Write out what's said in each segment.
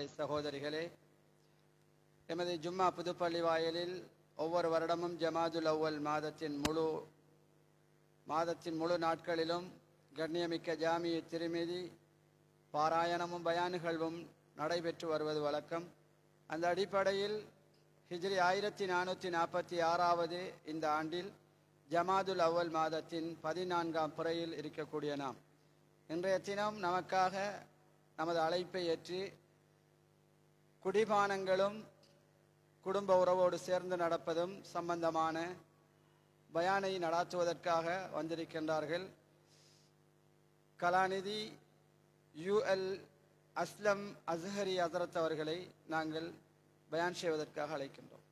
சகோதரிகளே எமது ஜும்மா புதுப்பள்ளி வாயிலில் ஒவ்வொரு வருடமும் ஜமாதுல் அவ்வல் மாதத்தின் முழு மாதத்தின் முழு நாட்களிலும் கண்ணியமிக்க ஜாமிய திருமிதி பாராயணமும் பயானுகள்வும் நடைபெற்று வருவது வழக்கம் அந்த அடிப்படையில் ஹிஜ்ரி ஆயிரத்தி நானூற்றி நாற்பத்தி ஆறாவது இந்த ஆண்டில் ஜமாதுல் அவ்வல் மாதத்தின் பதினான்காம் புறையில் இருக்கக்கூடிய நாம் இன்றைய தினம் நமக்காக நமது அழைப்பை ஏற்றி குடிபானங்களும் குடும்ப உறவோடு சேர்ந்து நடப்பதும் சம்பந்தமான பயானை நடாத்துவதற்காக வந்திருக்கின்றார்கள் கலாநிதி யுஎல் அஸ்லம் அஸ்ஹரி ஹசரத் அவர்களை நாங்கள் பயான் செய்வதற்காக அழைக்கின்றோம்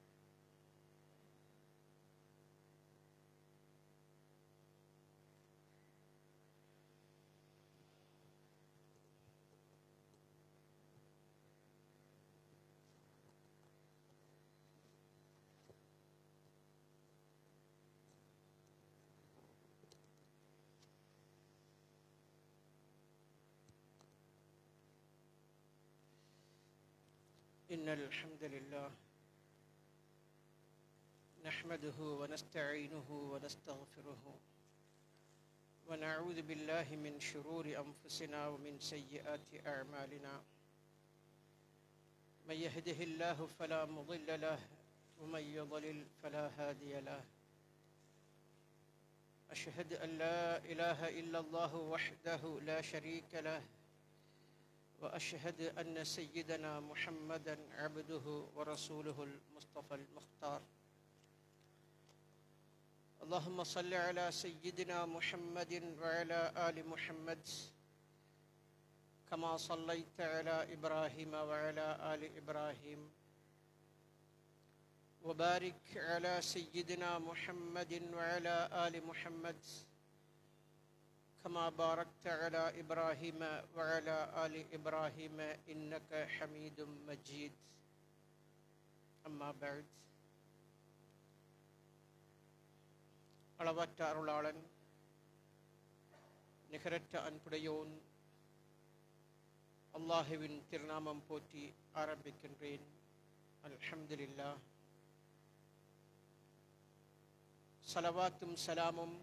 إن الحمد لله نحمده ونستعينه ونستغفره ونعوذ بالله من شرور أنفسنا ومن سيئات أعمالنا من يهده الله فلا مضل له ومن يضلل فلا هادي له أشهد أن لا إله إلا الله وحده لا شريك له واشهد ان سيدنا محمدا عبده ورسوله المصطفى المختار اللهم صل على سيدنا محمد وعلى ال محمد كما صليت على ابراهيم وعلى ال ابراهيم وبارك على سيدنا محمد وعلى ال محمد كما باركت على ابراهيم وعلى ال ابراهيم انك حميد مجيد اما بعد அளவற்ற அருளாளன் நிகரற்ற அன்புடையோன் அல்லாஹுவின் திருநாமம் போற்றி ஆரம்பிக்கின்றேன் அல்ஹம்துலில்லா சலவாத்தும் சலாமும்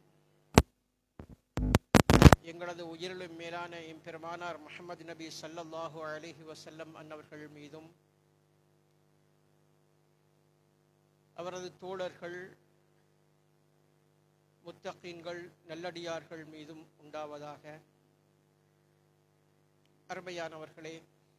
எங்களது உயிரிலும் மேலான எம்பெருமானார் முஹம்மது நபி ஸல்லல்லாஹு அலைஹி வஸல்லம் அன்னவர்கள் மீதும் அவரது தோழர்கள் முத்தகீன்கள் நல்லடியார்கள் மீதும் உண்டாவதாக அருமையானவர்களே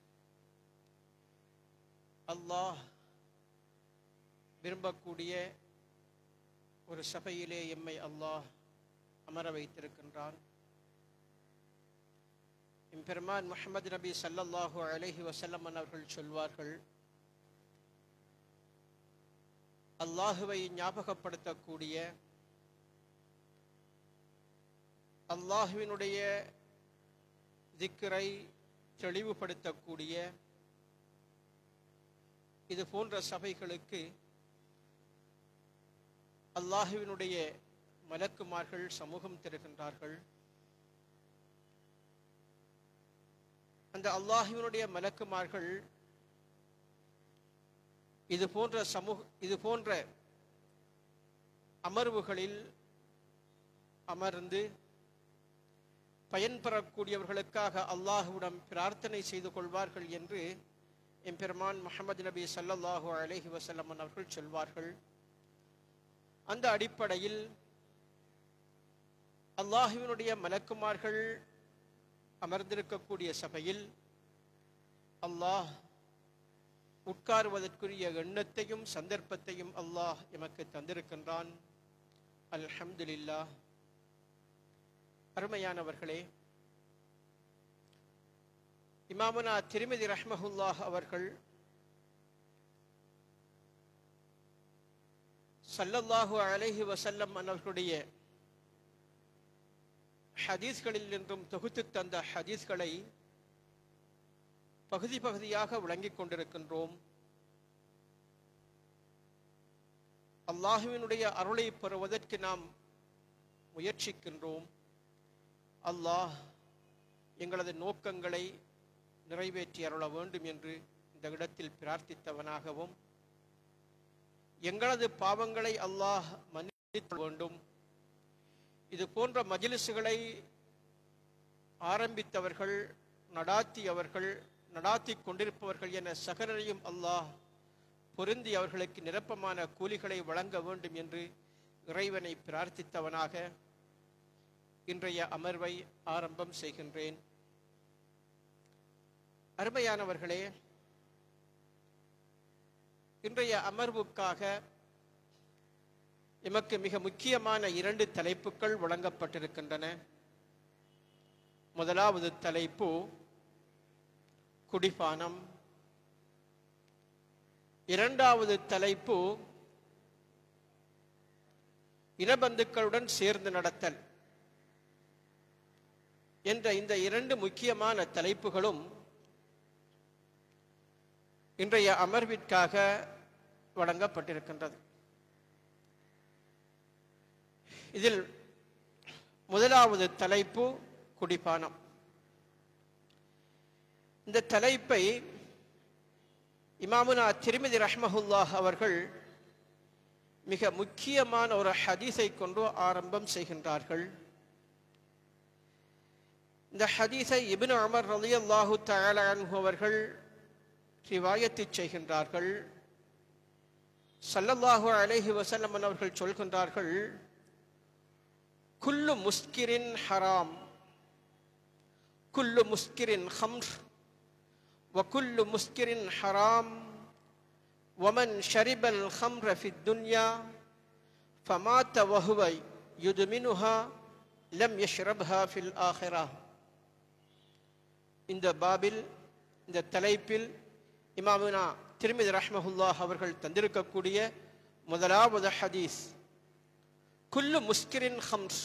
அல்லாஹ் விரும்பக்கூடிய ஒரு சபையிலே எம்மை அல்லாஹ் அமர வைத்திருக்கின்றான் எம்பெருமான் முஹம்மது நபி ஸல்லல்லாஹு அலைஹி வஸல்லம் அவர்கள் சொல்வார்கள் அல்லாஹுவை ஞாபகப்படுத்தக்கூடிய அல்லாஹுவினுடைய திக்கரை தெளிவுபடுத்தக்கூடிய இது போன்ற சபைகளுக்கு அல்லாஹுவினுடைய மலக்குமார்கள் சமூகம் தருகின்றார்கள் அந்த அல்லாஹுவினுடைய மலக்குமார்கள் இது போன்ற சமூக இது போன்ற அமர்வுகளில் அமர்ந்து பயன்பெறக்கூடியவர்களுக்காக அல்லாஹுவிடம் பிரார்த்தனை செய்து கொள்வார்கள் என்று எம்பெருமான் முஹம்மது நபி ஸல்லல்லாஹு அலைஹி வஸல்லம் அவர்கள் சொல்வார்கள் அந்த அடிப்படையில் அல்லாஹுவினுடைய மலக்குமார்கள் அமர்ந்திருக்கக்கூடிய சபையில் அல்லாஹ் உட்காருவதற்குரிய எண்ணத்தையும் சந்தர்ப்பத்தையும் அல்லாஹ் எமக்கு தந்திருக்கின்றான் அல்ஹம்துலில்லா அருமையானவர்களே இமாமுனா திருமதி ரஹ்மஹுல்லாஹ் அவர்கள் சல்லல்லாஹு அலைஹி வசல்லம் அவர்களுடைய ஹதீஸ்களில் நின்றும் தொகுத்து தந்த ஹதீஸ்களை பகுதி பகுதியாக விளங்கிக் கொண்டிருக்கின்றோம் அல்லாஹுவினுடைய அருளை பெறுவதற்கு நாம் முயற்சிக்கின்றோம் அல்லாஹ் எங்களது நோக்கங்களை நிறைவேற்றி அருள வேண்டும் என்று இந்த இடத்தில் பிரார்த்தித்தவனாகவும் எங்களது பாவங்களை அல்லாஹ் மன்னிக்க வேண்டும் இது போன்ற மஜிலிசுகளை ஆரம்பித்தவர்கள் நடாத்தியவர்கள் நடாத்தி கொண்டிருப்பவர்கள் என சகலரையும் அல்லாஹ் பொருந்தி அவர்களுக்கு நிரப்பமான கூலிகளை வழங்க வேண்டும் என்று இறைவனை பிரார்த்தித்தவனாக இன்றைய அமர்வை ஆரம்பம் செய்கின்றேன் அருமையானவர்களே இன்றைய அமர்வுக்காக எமக்கு மிக முக்கியமான இரண்டு தலைப்புகள் வழங்கப்பட்டிருக்கின்றன முதலாவது தலைப்பு குடிபானம் இரண்டாவது தலைப்பு இனபந்துக்களுடன் சேர்ந்து நடத்தல் என்ற இந்த இரண்டு முக்கியமான தலைப்புகளும் இன்றைய அமர்விற்காக வழங்கப்பட்டிருக்கின்றது இதில் முதலாவது தலைப்பு குடிபானம் இந்த தலைப்பை இமாமுனா திருமதி ரஹ்மஹுல்லாஹ் அவர்கள் மிக முக்கியமான ஒரு ஹதீஸை கொண்டு ஆரம்பம் செய்கின்றார்கள் இந்த ஹதீஸை இபின் அமர் ரலியல்லாஹு தஆலா அன்ஹு அவர்கள் ரிவாயத்து செய்கின்றார்கள் சல்லல்லாஹு அலைஹி வஸல்லம் அவர்கள் சொல்கின்றார்கள் குல்லு முஸ்கிரின் ஹராம் குல்லு முஸ்கிரின் ஹம்ர் وكل مسكر حرام ومن شرب الخمر في الدنيا فمات وهو يدمنها لم يشربها في الآخرة இந்த பாபில் இந்த தலைப்பில் இமாமுனா திருமிதி ரஹ்மஹுல்லாஹ் அவர்கள் தந்திருக்கக்கூடிய முதலாவது ஹதீஸ் குல்லு முஸ்கிரின் ஹம்ஸ்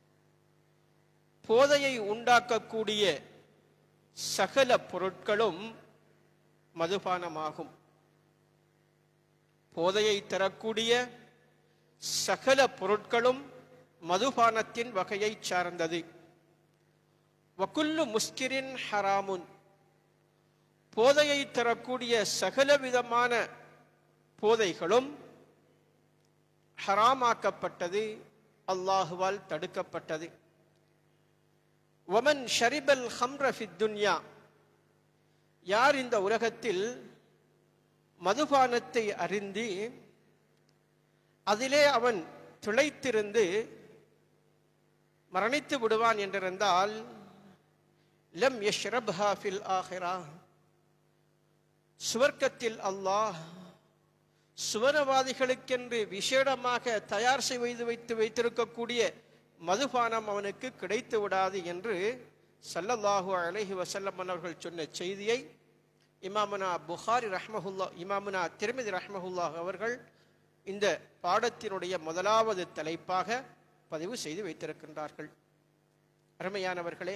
போதையை உண்டாக்கக்கூடிய சகல பொருட்களும் மதுபானமாகும் போதையை தரக்கூடிய சகல பொருட்களும் மதுபானத்தின் வகையை சார்ந்தது வக்குல்லு முஸ்கிரின் ஹராமுன் போதையை தரக்கூடிய சகல விதமான போதைகளும் ஹராமாக்கப்பட்டது அல்லாஹுவால் தடுக்கப்பட்டது ஒமன் ஷரிபல் ஹம்ர துன்யா யார் இந்த உலகத்தில் மதுபானத்தை அறிந்து அதிலே அவன் திளைத்திருந்து மரணித்து விடுவான் என்றிருந்தால் லம் யஷ்ரப்ஹா ஃபில் ஆஹிரா சுவர்க்கத்தில் அல்லாஹ் சுவனவாதிகளுக்கென்று விசேடமாக தயார் செய்து வைத்து வைத்திருக்கக்கூடிய மதுபானம் அவனுக்கு கிடைத்து விடாது என்று சல்லல்லாஹு அலைஹி வசல்லம் அவர்கள் சொன்ன செய்தியை இமாமுனா புகாரி ரஹ்மஹுல்லா இமாமுனா திருமதி ரஹ்மஹுல்லாஹ் அவர்கள் இந்த பாடத்தினுடைய முதலாவது தலைப்பாக பதிவு செய்து வைத்திருக்கின்றார்கள் அருமையானவர்களே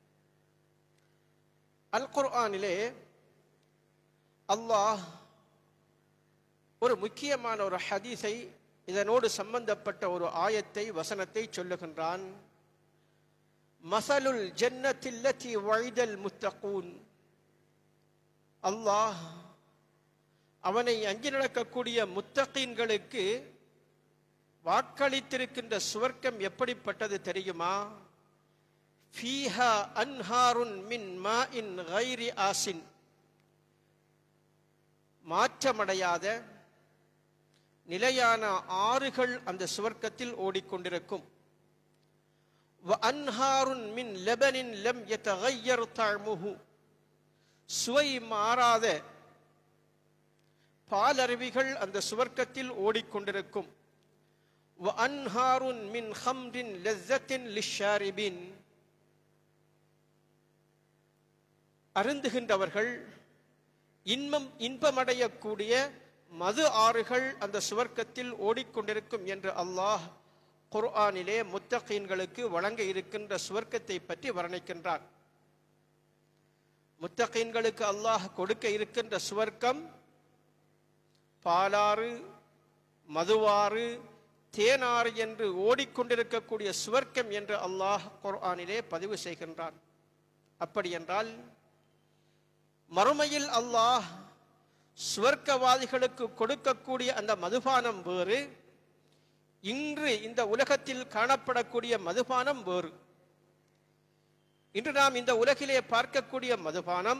அல் குர்ஆனிலே அல்லாஹ் ஒரு முக்கியமான ஒரு ஹதீஸை இதனோடு சம்பந்தப்பட்ட ஒரு ஆயத்தை வசனத்தை சொல்லுகின்றான் மசலுல் ஜன்னத்தில்லத்தி வைதல் முத்தகூன் அல்லாஹ் அவனை அஞ்சி நடக்கக்கூடிய முத்தகீன்களுக்கு வாக்களித்திருக்கின்ற சுவர்க்கம் எப்படிப்பட்டது தெரியுமா ஃபீஹா அன்ஹாருன் மின் மா இன் கைரி ஆசின் மாற்றமடையாத நிலையான ஆறுகள் அந்த சுவர்க்கத்தில் ஓடிக்கொண்டிருக்கும் அன்ஹாருன் மின் லெபனின் லெம் யதகையர் தாழ்முகு சுவை மாறாத பாலருவிகள் அந்த சுவர்க்கத்தில் ஓடிக்கொண்டிருக்கும் அன்ஹாருன் மின் ஹம்ரின் லெஸ்ஸத்தின் லிஷாரிபின் அருந்துகின்றவர்கள் இன்பம் இன்பமடையக்கூடிய மது ஆறுகள் அந்த சுவர்க்கத்தில் ஓடிக்கொண்டிருக்கும் என்று அல்லாஹ் குர்ஆனிலே முத்தகீன்களுக்கு வழங்க இருக்கின்ற சுவர்க்கத்தை பற்றி வர்ணிக்கின்றார் முத்தகீன்களுக்கு அல்லாஹ் கொடுக்க இருக்கின்ற சுவர்க்கம் பாலாறு மதுவாறு தேனாறு என்று ஓடிக்கொண்டிருக்கக்கூடிய சுவர்க்கம் என்று அல்லாஹ் குர்ஆனிலே பதிவு செய்கின்றான் அப்படி என்றால் மறுமையில் அல்லாஹ் சுவர்க்கவாதிகளுக்கு கொடுக்கக்கூடிய அந்த மதுபானம் வேறு இன்று இந்த உலகத்தில் காணப்படக்கூடிய மதுபானம் வேறு இன்று நாம் இந்த உலகிலே பார்க்கக்கூடிய மதுபானம்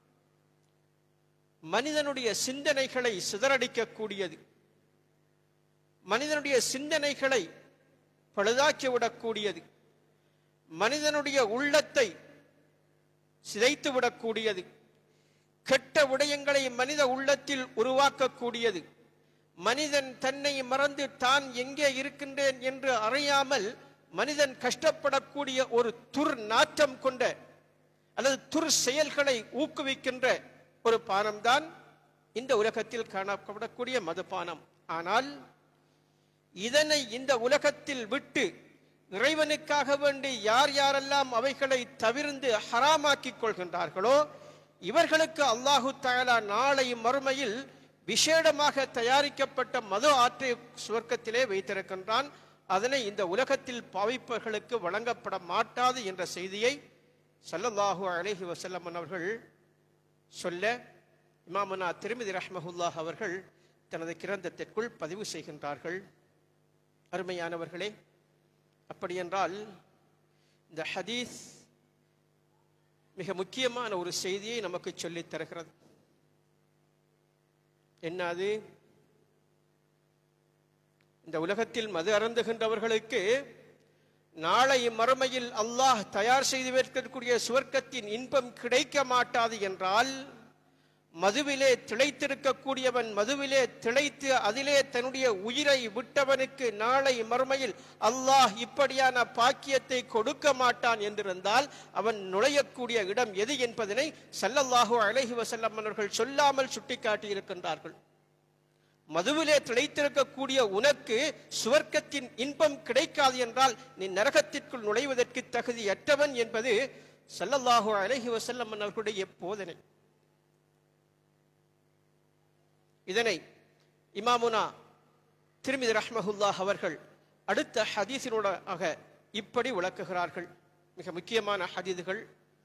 மனிதனுடைய சிந்தனைகளை சிதறடிக்கக்கூடியது மனிதனுடைய சிந்தனைகளை பழுதாக்கிவிடக்கூடியது மனிதனுடைய உள்ளத்தை சிதைத்து விடக்கூடியது கெட்ட விடயங்களை மனித உள்ளத்தில் உருவாக்கக்கூடியது மனிதன் தன்னை மறந்து தான் எங்கே இருக்கின்றேன் என்று அறியாமல் மனிதன் கஷ்டப்படக்கூடிய ஒரு துர் நாற்றம் கொண்ட அல்லது துர் செயல்களை ஊக்குவிக்கின்ற ஒரு பானம்தான் இந்த உலகத்தில் காணப்படக்கூடிய மதுபானம் ஆனால் இதனை இந்த உலகத்தில் விட்டு இறைவனுக்காக வேண்டி யார் யாரெல்லாம் அவைகளை தவிர்ந்து ஹராமாக்கிக் கொள்கின்றார்களோ இவர்களுக்கு அல்லாஹு தஆலா நாளை மறுமையில் விசேடமாக தயாரிக்கப்பட்ட மது ஆற்றை சுவர்க்கத்திலே வைத்திருக்கின்றான் அதனை இந்த உலகத்தில் பாவிப்பவர்களுக்கு வழங்கப்பட மாட்டாது என்ற செய்தியை ஸல்லல்லாஹு அலைஹி வஸல்லம் அவர்கள் சொல்ல இமாமுனா திருமதி ரஹ்மஹுல்லாஹ் அவர்கள் தனது கிரந்தத்திற்குள் பதிவு செய்கின்றார்கள் அருமையானவர்களே அப்படியென்றால் இந்த ஹதீஸ் மிக முக்கியமான ஒரு செய்தியை நமக்கு சொல்லித் தருகிறது என்ன அது இந்த உலகத்தில் மது அருந்துகின்றவர்களுக்கு நாளை மறுமையில் அல்லாஹ் தயார் செய்து வைக்கக்கூடிய சுவர்க்கத்தின் இன்பம் கிடைக்க மாட்டாது என்றால் மதுவிலே திளைத்திருக்கக்கூடியவன் மதுவிலே திளைத்து அதிலே தன்னுடைய உயிரை விட்டவனுக்கு நாளை மறுமையில் அல்லாஹ் இப்படியான பாக்கியத்தை கொடுக்க மாட்டான் என்றிருந்தால் அவன் நுழையக்கூடிய இடம் எது என்பதனை ஸல்லல்லாஹு அலைஹி வஸல்லம் அவர்கள் சொல்லாமல் சுட்டிக்காட்டி இருக்கின்றார்கள் மதுவிலே திளைத்திருக்கக்கூடிய உனக்கு சுவர்க்கத்தின் இன்பம் கிடைக்காது என்றால் நீ நரகத்திற்குள் நுழைவதற்கு தகுதியற்றவன் என்பது ஸல்லல்லாஹு அலைஹி வஸல்லம் அவர்களுடைய போதனை இதனை இமாமுனா திருமிதி ரஹ்மஹுல்லாஹ் அவர்கள் அடுத்த ஹதீஸினூடாக இப்படி விளக்குகிறார்கள் மிக முக்கியமான ஹதீதுகள்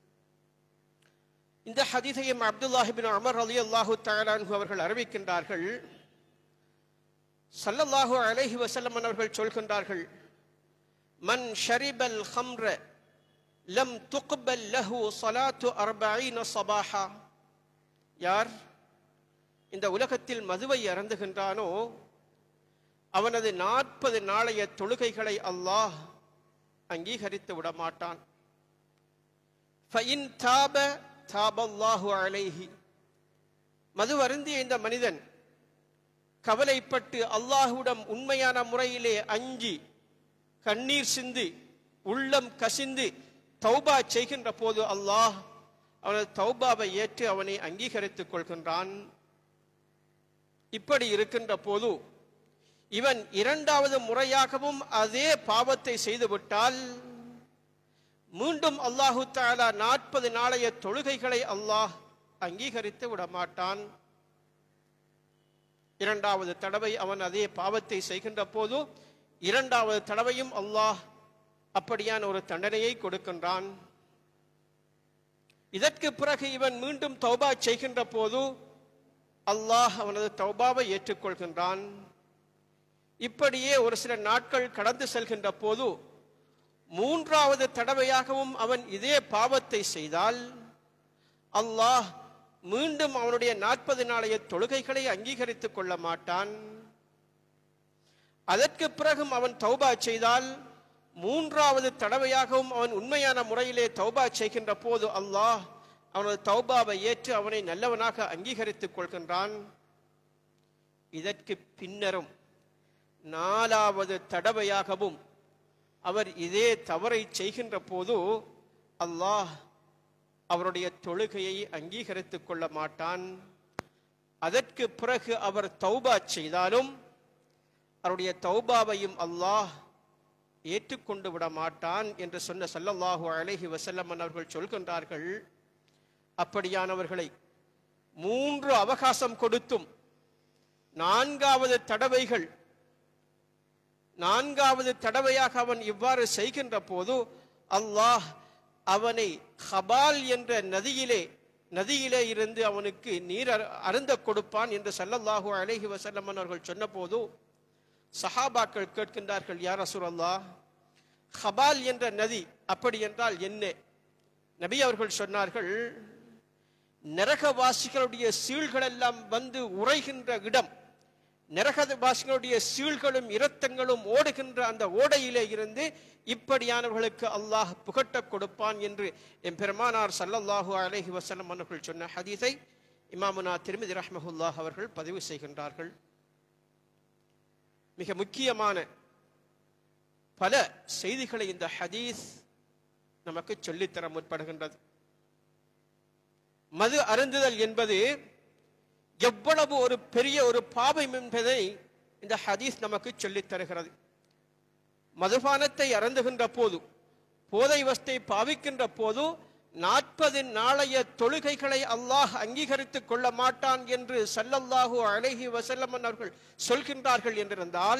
இந்த ஹதீஸையும் அப்துல்லாஹிபின் அமர் அலி அல்லாஹு தலான்ஹு அவர்கள் அறிவிக்கின்றார்கள் சல்லல்லாஹு அலைஹி வஸல்லம் அவர்கள் சொல்கின்றார்கள் மன் ஷரிபல் ஹம்ர லம் துக்பல் லஹு ஸலாத்து அர்பஈன ஸபாஹா யார் இந்த உலகத்தில் மதுவை அருந்துகின்றானோ அவனது நாற்பது நாளைய தொழுகைகளை அல்லாஹ் அங்கீகரித்து விட மாட்டான் ஃபஇன் தாப தாபல்லாஹு அலைஹி மது அருந்திய இந்த மனிதன் கவலைப்பட்டு அல்லாஹுவிடம் உண்மையான முறையிலே அஞ்சி கண்ணீர் சிந்தி உள்ளம் கசிந்து தௌபா செய்கின்ற போது அல்லாஹ் அவனது தௌபாவை ஏற்று அவனை அங்கீகரித்துக் கொள்கின்றான் இப்படி இருக்கின்ற போது இவன் இரண்டாவது முறையாகவும் அதே பாவத்தை செய்துவிட்டால் மீண்டும் அல்லாஹு தாலா நாற்பது நாளைய தொழுகைகளை அல்லாஹ் அங்கீகரித்து விடமாட்டான் இரண்டாவது தடவை அவன் அதே பாவத்தை செய்கின்ற போது இரண்டாவது தடவையும் அல்லாஹ் அப்படியான ஒரு தண்டனையை கொடுக்கின்றான் இதற்கு பிறகு இவன் மீண்டும் தௌபா செய்கின்ற போது அல்லாஹ் அவனது தௌபாவை ஏற்றுக்கொள்கின்றான் இப்படியே ஒரு சில நாட்கள் கடந்து செல்கின்ற போது மூன்றாவது தடவையாகவும் அவன் இதே பாவத்தை செய்தால் அல்லாஹ் மீண்டும் அவனுடைய நாற்பது நாளைய தொழுகைகளை அங்கீகரித்துக் கொள்ள மாட்டான் அதற்கு பிறகும் அவன் தௌபா செய்தால் மூன்றாவது தடவையாகவும் அவன் உண்மையான முறையிலே தௌபா செய்கின்ற போது அல்லாஹ் அவனது தௌபாவை ஏற்று அவனை நல்லவனாக அங்கீகரித்துக் கொள்கின்றான் இதற்கு பின்னரும் நாலாவது தடவையாகவும் அவர் இதே தவறை செய்கின்ற போது அல்லாஹ் அவருடைய தொழுகையை அங்கீகரித்துக் கொள்ள மாட்டான் அதற்கு பிறகு அவர் தௌபா செய்தாலும் அவருடைய தௌபாவையும் அல்லாஹ் ஏற்றுக்கொண்டு விட மாட்டான் என்று சொன்ன ஸல்லல்லாஹு அலைஹி வஸல்லம் அவர்கள் சொல்கின்றார்கள் அப்படியானவர்களை மூன்று அவகாசம் கொடுத்தும் நான்காவது தடவைகள் நான்காவது தடவையாக அவன் இவ்வாறு செய்கின்ற போது அல்லாஹ் அவனை ஹபால் என்ற நதியிலே நதியிலே இருந்து அவனுக்கு நீர் அரு- அருந்த கொடுப்பான் என்று ஸல்லல்லாஹு அலைஹி வஸல்லம் அவர்கள் சொன்னபோது சஹாபாக்கள் கேட்கின்றார்கள் யார் ரசூலல்லாஹ் ஹபால் என்ற நதி அப்படி என்றால் என்ன நபி அவர்கள் சொன்னார்கள் நரகவாசிகளுடைய சீழ்கள் எல்லாம் வந்து உறைகின்ற இடம் நரகவாசிகளுடைய சீழ்களும் இரத்தங்களும் ஓடுகின்ற அந்த ஓடையிலே இருந்து இப்படியானவர்களுக்கு அல்லாஹ் புகட்டக் கொடுப்பான் என்று என் பெருமானார் ஸல்லல்லாஹு அலைஹி வஸல்லம் அவர்கள் சொன்ன ஹதீஸை இமாமுனா திருமதி ரஹ்மஹுல்லாஹ் அவர்கள் பதிவு செய்கின்றார்கள் மிக முக்கியமான பல செய்திகளை இந்த ஹதீஸ் நமக்கு சொல்லித்தர முற்படுகின்றது மது அருந்துதல் என்பது எவ்வளவு ஒரு பெரிய ஒரு பாவம் என்பதை இந்த ஹதீஸ் நமக்கு சொல்லித் தருகிறது மதுபானத்தை அருந்துகின்ற போது போதை வஸ்தை பாவிக்கின்ற போது நாற்பது நாளைய தொழுகைகளை அல்லாஹ் அங்கீகரித்துக் கொள்ள மாட்டான் என்று ஸல்லல்லாஹு அலைஹி வஸல்லம் அவர்கள் சொல்கின்றார்கள் என்றிருந்தால்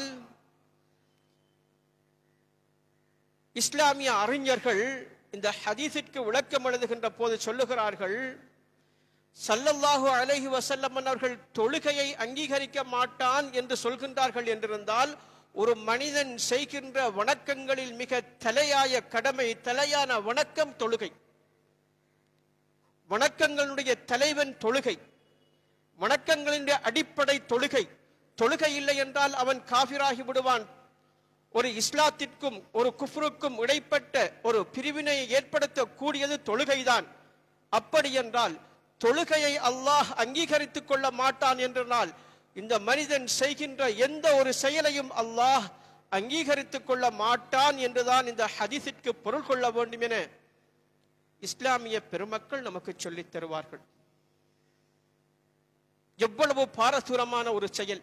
இஸ்லாமிய அறிஞர்கள் இந்த ஹதீஸிற்கு விளக்கம் எழுதுகின்ற போது சொல்லுகிறார்கள் சல்லல்லாஹு அலைஹி வஸல்லம் அவர்கள் தொழுகையை அங்கீகரிக்க மாட்டான் என்று சொல்கின்றார்கள் என்றிருந்தால் ஒரு மனிதன் செய்கின்ற வணக்கங்களில் மிக தலையாய கடமை தலையான வணக்கம் தொழுகை வணக்கங்களுடைய தலைவன் தொழுகை வணக்கங்களின் அடிப்படை தொழுகை தொழுகை இல்லை என்றால் அவன் காபிராகி விடுவான் ஒரு இஸ்லாத்திற்கும் ஒரு குஃப்ருக்கும் இடைப்பட்ட ஒரு பிரிவினை ஏற்படுத்தக்கூடியது தொழுகைதான் அப்படி என்றால் தொழுகையை அல்லாஹ் அங்கீகரித்துக் கொள்ள மாட்டான் என்றால் இந்த மனிதன் செய்கின்ற எந்த ஒரு செயலையும் அல்லாஹ் அங்கீகரித்துக் கொள்ள மாட்டான் என்றுதான் இந்த ஹதீஸிற்கு பொருள் கொள்ள வேண்டும் என இஸ்லாமிய பெருமக்கள் நமக்கு சொல்லித் தருவார்கள் எவ்வளவு பாரசூரமான ஒரு செயல்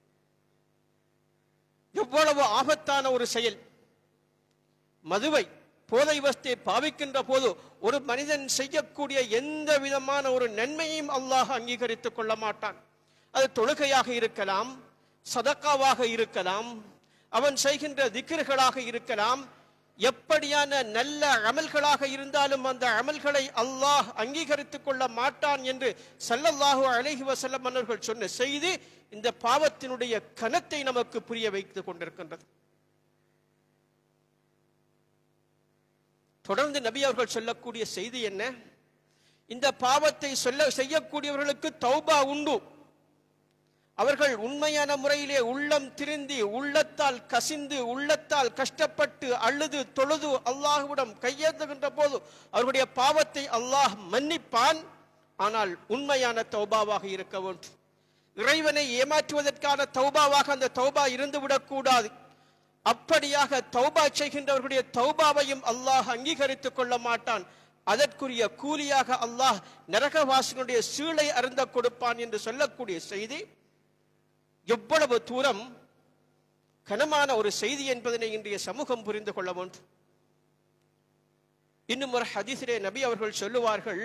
எவ்வளவு ஆபத்தான ஒரு செயல் மதுவை போதை வஸ்தை பாவிக்கின்ற போது ஒரு மனிதன் செய்யக்கூடிய எந்த விதமான ஒரு நன்மையையும் அல்லாஹ் அங்கீகரித்துக் கொள்ள மாட்டான் அது தொழுகையாக இருக்கலாம் சதக்காவாக இருக்கலாம் அவன் செய்கின்ற திக்ருகளாக இருக்கலாம் எப்படியான நல்ல அமல்களாக இருந்தாலும் அந்த அமல்களை அல்லாஹ் அங்கீகரித்துக் கொள்ள மாட்டான் என்று ஸல்லல்லாஹு அலைஹி வஸல்லம் அவர்கள் சொன்ன செய்தி இந்த பாவத்தினுடைய கனத்தை நமக்கு புரிய வைத்துக் கொண்டிருக்கின்றது தொடர்ந்து நபி அவர்கள் சொல்லக்கூடிய செய்தி என்ன இந்த பாவத்தை சொல்ல செய்யக்கூடியவர்களுக்கு தௌபா உண்டு அவர்கள் உண்மையான முறையிலே உள்ளம் திருந்தி உள்ளத்தால் கசிந்து உள்ளத்தால் கஷ்டப்பட்டு அழுது தொழுது அல்லாஹ்விடம் கையேந்துகின்ற போது அவர்களுடைய பாவத்தை அல்லாஹ் மன்னிப்பான் ஆனால் உண்மையான தௌபாவாக இருக்க வேண்டும் இறைவனை ஏமாற்றுவதற்கான தௌபாவாக அந்த தௌபா இருந்து விடக்கூடாது அப்படியாக தௌபா செய்கின்றவர்களுடைய தௌபாவையும் அல்லாஹ் அங்கீகரித்துக் கொள்ள மாட்டான் அதற்குரிய கூலியாக அல்லாஹ் நரகவாசிகளுடைய சீளை அருந்த கொடுப்பான் என்று சொல்லக்கூடிய செய்தி எவ்வளவு தூரம் கனமான ஒரு செய்தி என்பதனை இன்றைய சமூகம் புரிந்து கொள்ள வேண்டும் இன்னும் ஒரு ஹதீஸிலே நபி அவர்கள் சொல்லுவார்கள்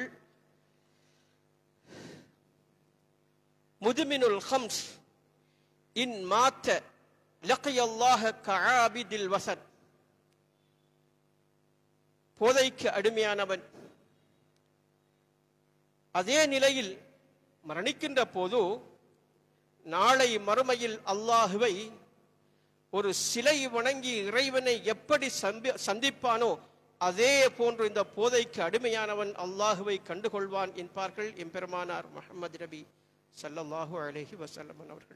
முதுமினுல் ஹம்ஸ் இன் மாத்த லக்கையல்லாஹ கஆபிதில் வசன் போதைக்கு அடிமையானவன் அதே நிலையில் மரணிக்கின்ற போது நாளை மறுமையில் அல்லாஹுவை ஒரு சிலை வணங்கி இறைவனை எப்படி சம்பி- சந்திப்பானோ அதே போன்று இந்த போதைக்கு அடிமையானவன் அல்லாஹுவை கண்டுகொள்வான் என்பார்கள் எம்பெருமானார் முஹம்மது நபி ஸல்லல்லாஹு அலைஹி வஸல்லம் அவர்கள்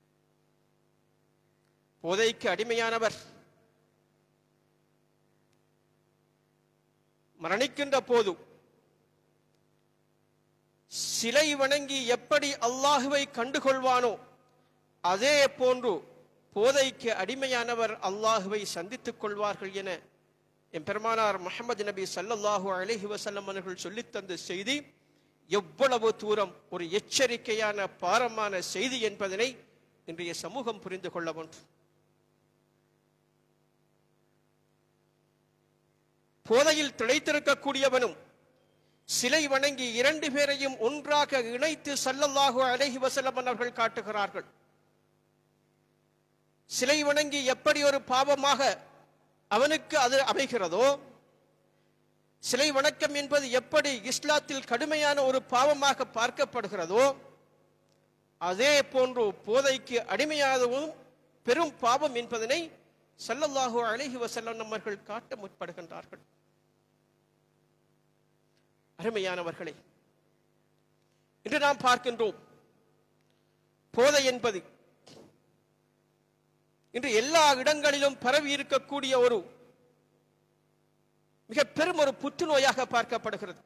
போதைக்கு அடிமையானவர் மரணிக்கின்ற போது சிலை வணங்கி எப்படி அல்லாஹுவை கண்டுகொள்வானோ அதே போன்று போதைக்கு அடிமையானவர் அல்லாஹுவை சந்தித்துக் கொள்வார்கள் என என் பெருமானார் முஹம்மது நபி ஸல்லல்லாஹு அலைஹி வஸல்லம் அவர்கள் சொல்லித் தந்த செய்தி எவ்வளவு தூரம் ஒரு எச்சரிக்கையான பாரமான செய்தி என்பதனை இன்றைய சமூகம் புரிந்து கொள்ள வேண்டும் போதையில் திளைத்திருக்கக்கூடியவனும் சிலை வணங்கி இரண்டு பேரையும் ஒன்றாக இணைத்து ஸல்லல்லாஹு அலைஹி வஸல்லம் அவர்கள் காட்டுகிறார்கள் சிலை வணங்கி எப்படி ஒரு பாவமாக அவனுக்கு அது அமைகிறதோ சிலை வணக்கம் என்பது எப்படி இஸ்லாத்தில் கடுமையான ஒரு பாவமாக பார்க்கப்படுகிறதோ அதே போன்று போதைக்கு அடிமையாகவும் பெரும் பாவம் என்பதனை ஸல்லல்லாஹு அலைஹி வஸல்லம் நம்மர்கள் காட்ட முற்படுகின்றார்கள் அருமையானவர்களே இன்று நாம் பார்க்கின்றோம் போதை என்பது இன்று எல்லா இடங்களிலும் பரவி இருக்கக்கூடிய ஒரு மிக பெரும் ஒரு புற்றுநோயாக பார்க்கப்படுகிறது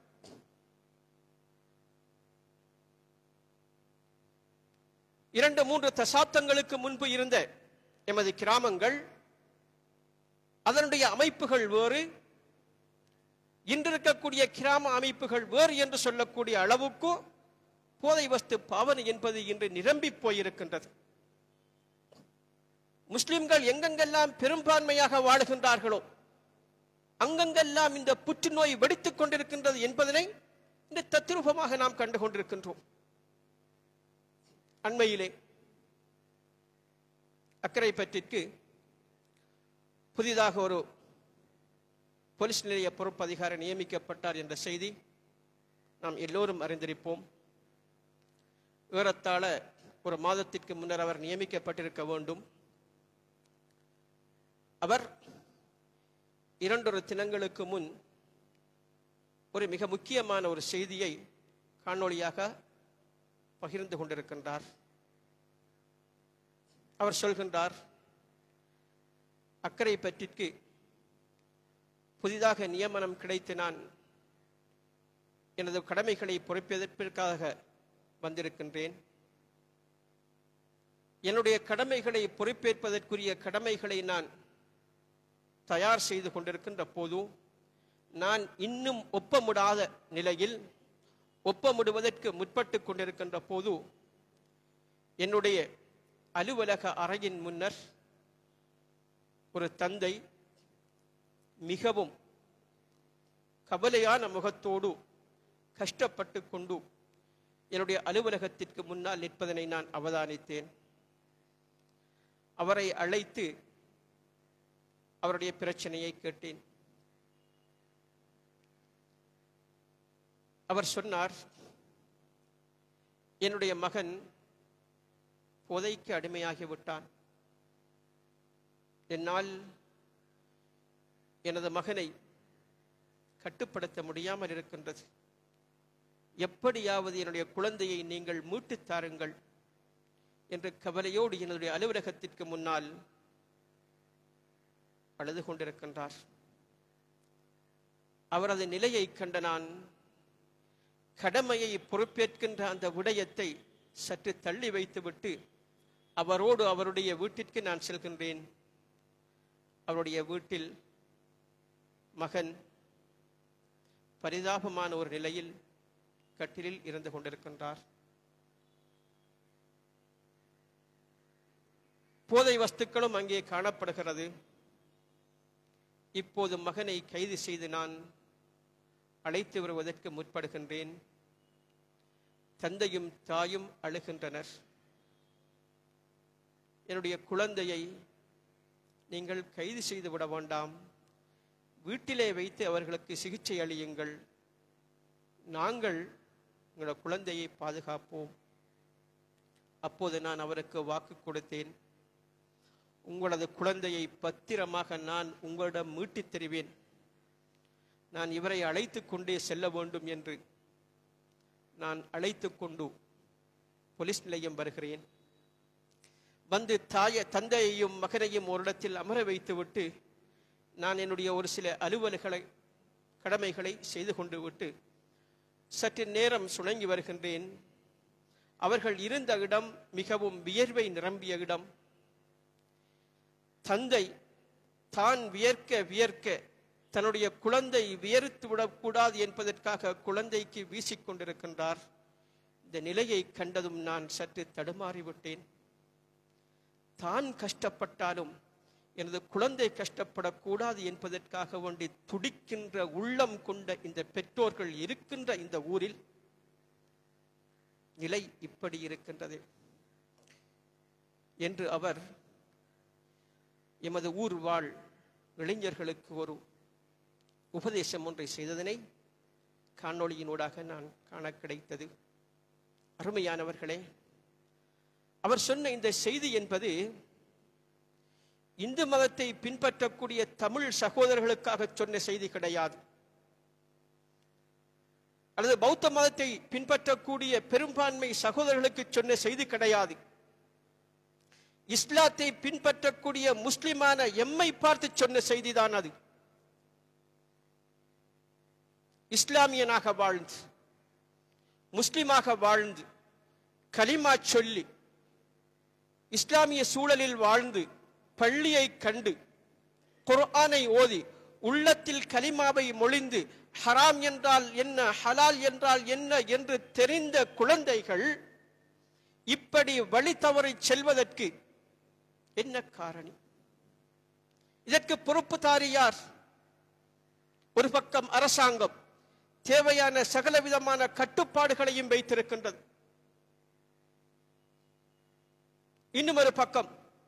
இரண்டு மூன்று தசாப்தங்களுக்கு முன்பு இருந்த எமது கிராமங்கள் அதனுடைய அமைப்புகள் வேறு இன்று இருக்கக்கூடிய கிராம அமைப்புகள் வேறு என்று சொல்லக்கூடிய அளவுக்கு போதை வஸ்து பாவனை என்பது இன்று நிரம்பி போயிருக்கின்றது முஸ்லிம்கள் எங்கெங்கெல்லாம் பெரும்பான்மையாக வாழுகின்றார்களோ அங்கங்கெல்லாம் இந்த புற்றுநோய் வெடித்துக் கொண்டிருக்கின்றது என்பதனை இந்த தத்ரூபமாக நாம் கண்டு கொண்டிருக்கின்றோம் அண்மையிலே அக்கரைப்பற்றிற்கு புதிதாக ஒரு போலீஸ் நிலைய பொறுப்பதிகாரி நியமிக்கப்பட்டார் என்ற செய்தி நாம் எல்லோரும் அறிந்திருப்போம் ஏறத்தாழ ஒரு மாதத்திற்கு முன்னர் அவர் நியமிக்கப்பட்டிருக்க வேண்டும் அவர் இரண்டொரு தினங்களுக்கு முன் ஒரு மிக முக்கியமான ஒரு செய்தியை காணொளியாக பகிர்ந்து கொண்டிருக்கின்றார் அவர் சொல்கின்றார் அக்கறை பற்றிற்கு புதிதாக நியமனம் கிடைத்து நான் எனது கடமைகளை பொறுப்பேற்பதற்காக வந்திருக்கின்றேன் என்னுடைய கடமைகளை பொறுப்பேற்பதற்குரிய கடமைகளை நான் தயார் செய்து கொண்டிருக்கின்ற போது நான் இன்னும் ஒப்பமிடாத நிலையில் ஒப்பமிடுவதற்கு முற்பட்டு கொண்டிருக்கின்ற போது என்னுடைய அலுவலக அறையின் முன்னர் ஒரு தந்தை மிகவும் கவலையான முகத்தோடு கஷ்டப்பட்டு கொண்டு என்னுடைய அலுவலகத்திற்கு முன்னால் நிற்பதனை நான் அவதானித்தேன் அவரை அழைத்து அவருடைய பிரச்சனையை கேட்டேன் அவர் சொன்னார் என்னுடைய மகன் புதைக்கு அடிமையாகி விட்டான் என்னால் எனது மகனை கட்டுப்படுத்த முடியாமல் இருக்கின்றது எப்படியாவது என்னுடைய குழந்தையை நீங்கள் மீட்டுத் தாருங்கள் என்று கவலையோடு என்னுடைய அலுவலகத்திற்கு முன்னால் அழுது கொண்டிருக்கின்றார் அவரது நிலையை கண்ட நான் கடமையை பொறுப்பேற்கின்ற அந்த விடயத்தை சற்று தள்ளி வைத்துவிட்டு அவரோடு அவருடைய வீட்டிற்கு நான் செல்கின்றேன் அவருடைய வீட்டில் மகன் பரிதாபமான ஒரு நிலையில் கட்டிலில் இருந்து கொண்டிருக்கின்றார் போதை வஸ்துக்களும் அங்கே காணப்படுகிறது இப்போது மகனை கைது செய்து நான் அழைத்து வருவதற்கு முற்படுகின்றேன் தந்தையும் தாயும் அழுகின்றனர் என்னுடைய குழந்தையை நீங்கள் கைது செய்து விட வேண்டாம் வீட்டிலே வைத்து அவர்களுக்கு சிகிச்சை அளியுங்கள் நாங்கள் உங்களோட குழந்தையை பாதுகாப்போம் அப்போது நான் அவருக்கு வாக்கு கொடுத்தேன் உங்களது குழந்தையை பத்திரமாக நான் உங்களிடம் மீட்டித் தருவேன் நான் இவரை அழைத்து கொண்டே செல்ல வேண்டும் என்று நான் அழைத்து கொண்டு போலீஸ் நிலையம் வருகிறேன் வந்து தாய தந்தையையும் மகனையும் ஒரு இடத்தில் அமர வைத்துவிட்டு நான் என்னுடைய ஒரு சில அலுவல்களை கடமைகளை செய்து கொண்டு விட்டு சற்று நேரம் சுணங்கி வருகின்றேன் அவர்கள் இருந்த இடம் மிகவும் வியர்வை நிரம்பிய இடம் தந்தை தான் வியர்க்க வியர்க்க தன்னுடைய குழந்தை வியர்த்து விடக்கூடாது என்பதற்காக குழந்தைக்கு வீசிக்கொண்டிருக்கின்றார் இந்த நிலையை கண்டதும் நான் சற்று தடுமாறிவிட்டேன் தான் கஷ்டப்பட்டாலும் எனது குழந்தை கஷ்டப்படக்கூடாது என்பதற்காக வேண்டி துடிக்கின்ற உள்ளம் கொண்ட இந்த பெற்றோர்கள் இருக்கின்ற இந்த ஊரில் நிலை இப்படி இருக்கின்றது என்று அவர் எமது ஊர் வாழ் இளைஞர்களுக்கு ஒரு உபதேசம் ஒன்றை செய்ததனை காணொளியினூடாக நான் காண கிடைத்தது அருமையானவர்களே அவர் சொன்ன இந்த செய்தி என்பது இந்து மதத்தை பின்பற்றக்கூடிய தமிழ் சகோதரர்களுக்காக சொன்ன செய்தி கிடையாது அல்லது பௌத்த மதத்தை பின்பற்றக்கூடிய பெரும்பான்மை சகோதரர்களுக்கு சொன்ன செய்தி கிடையாது இஸ்லாத்தை பின்பற்றக்கூடிய முஸ்லிமான எம்மை பார்த்து சொன்ன செய்திதான் அது இஸ்லாமியனாக வாழ்ந்து முஸ்லிமாக வாழ்ந்து கலிமா சொல்லி இஸ்லாமிய சூழலில் வாழ்ந்து பள்ளியை கண்டு குர்ஆனை ஓதி உள்ளத்தில் கலிமாவை மொழிந்து ஹராம் என்றால் என்ன ஹலால் என்றால் என்ன என்று தெரிந்த குழந்தைகள் இப்படி வழி தவறி செல்வதற்கு என்ன காரணம் இதற்கு பொறுப்புதாரி யார் ஒரு பக்கம் அரசாங்கம் தேவையான சகல விதமான கட்டுப்பாடுகளையும் வைத்திருக்கின்றது இன்னும் ஒரு பக்கம்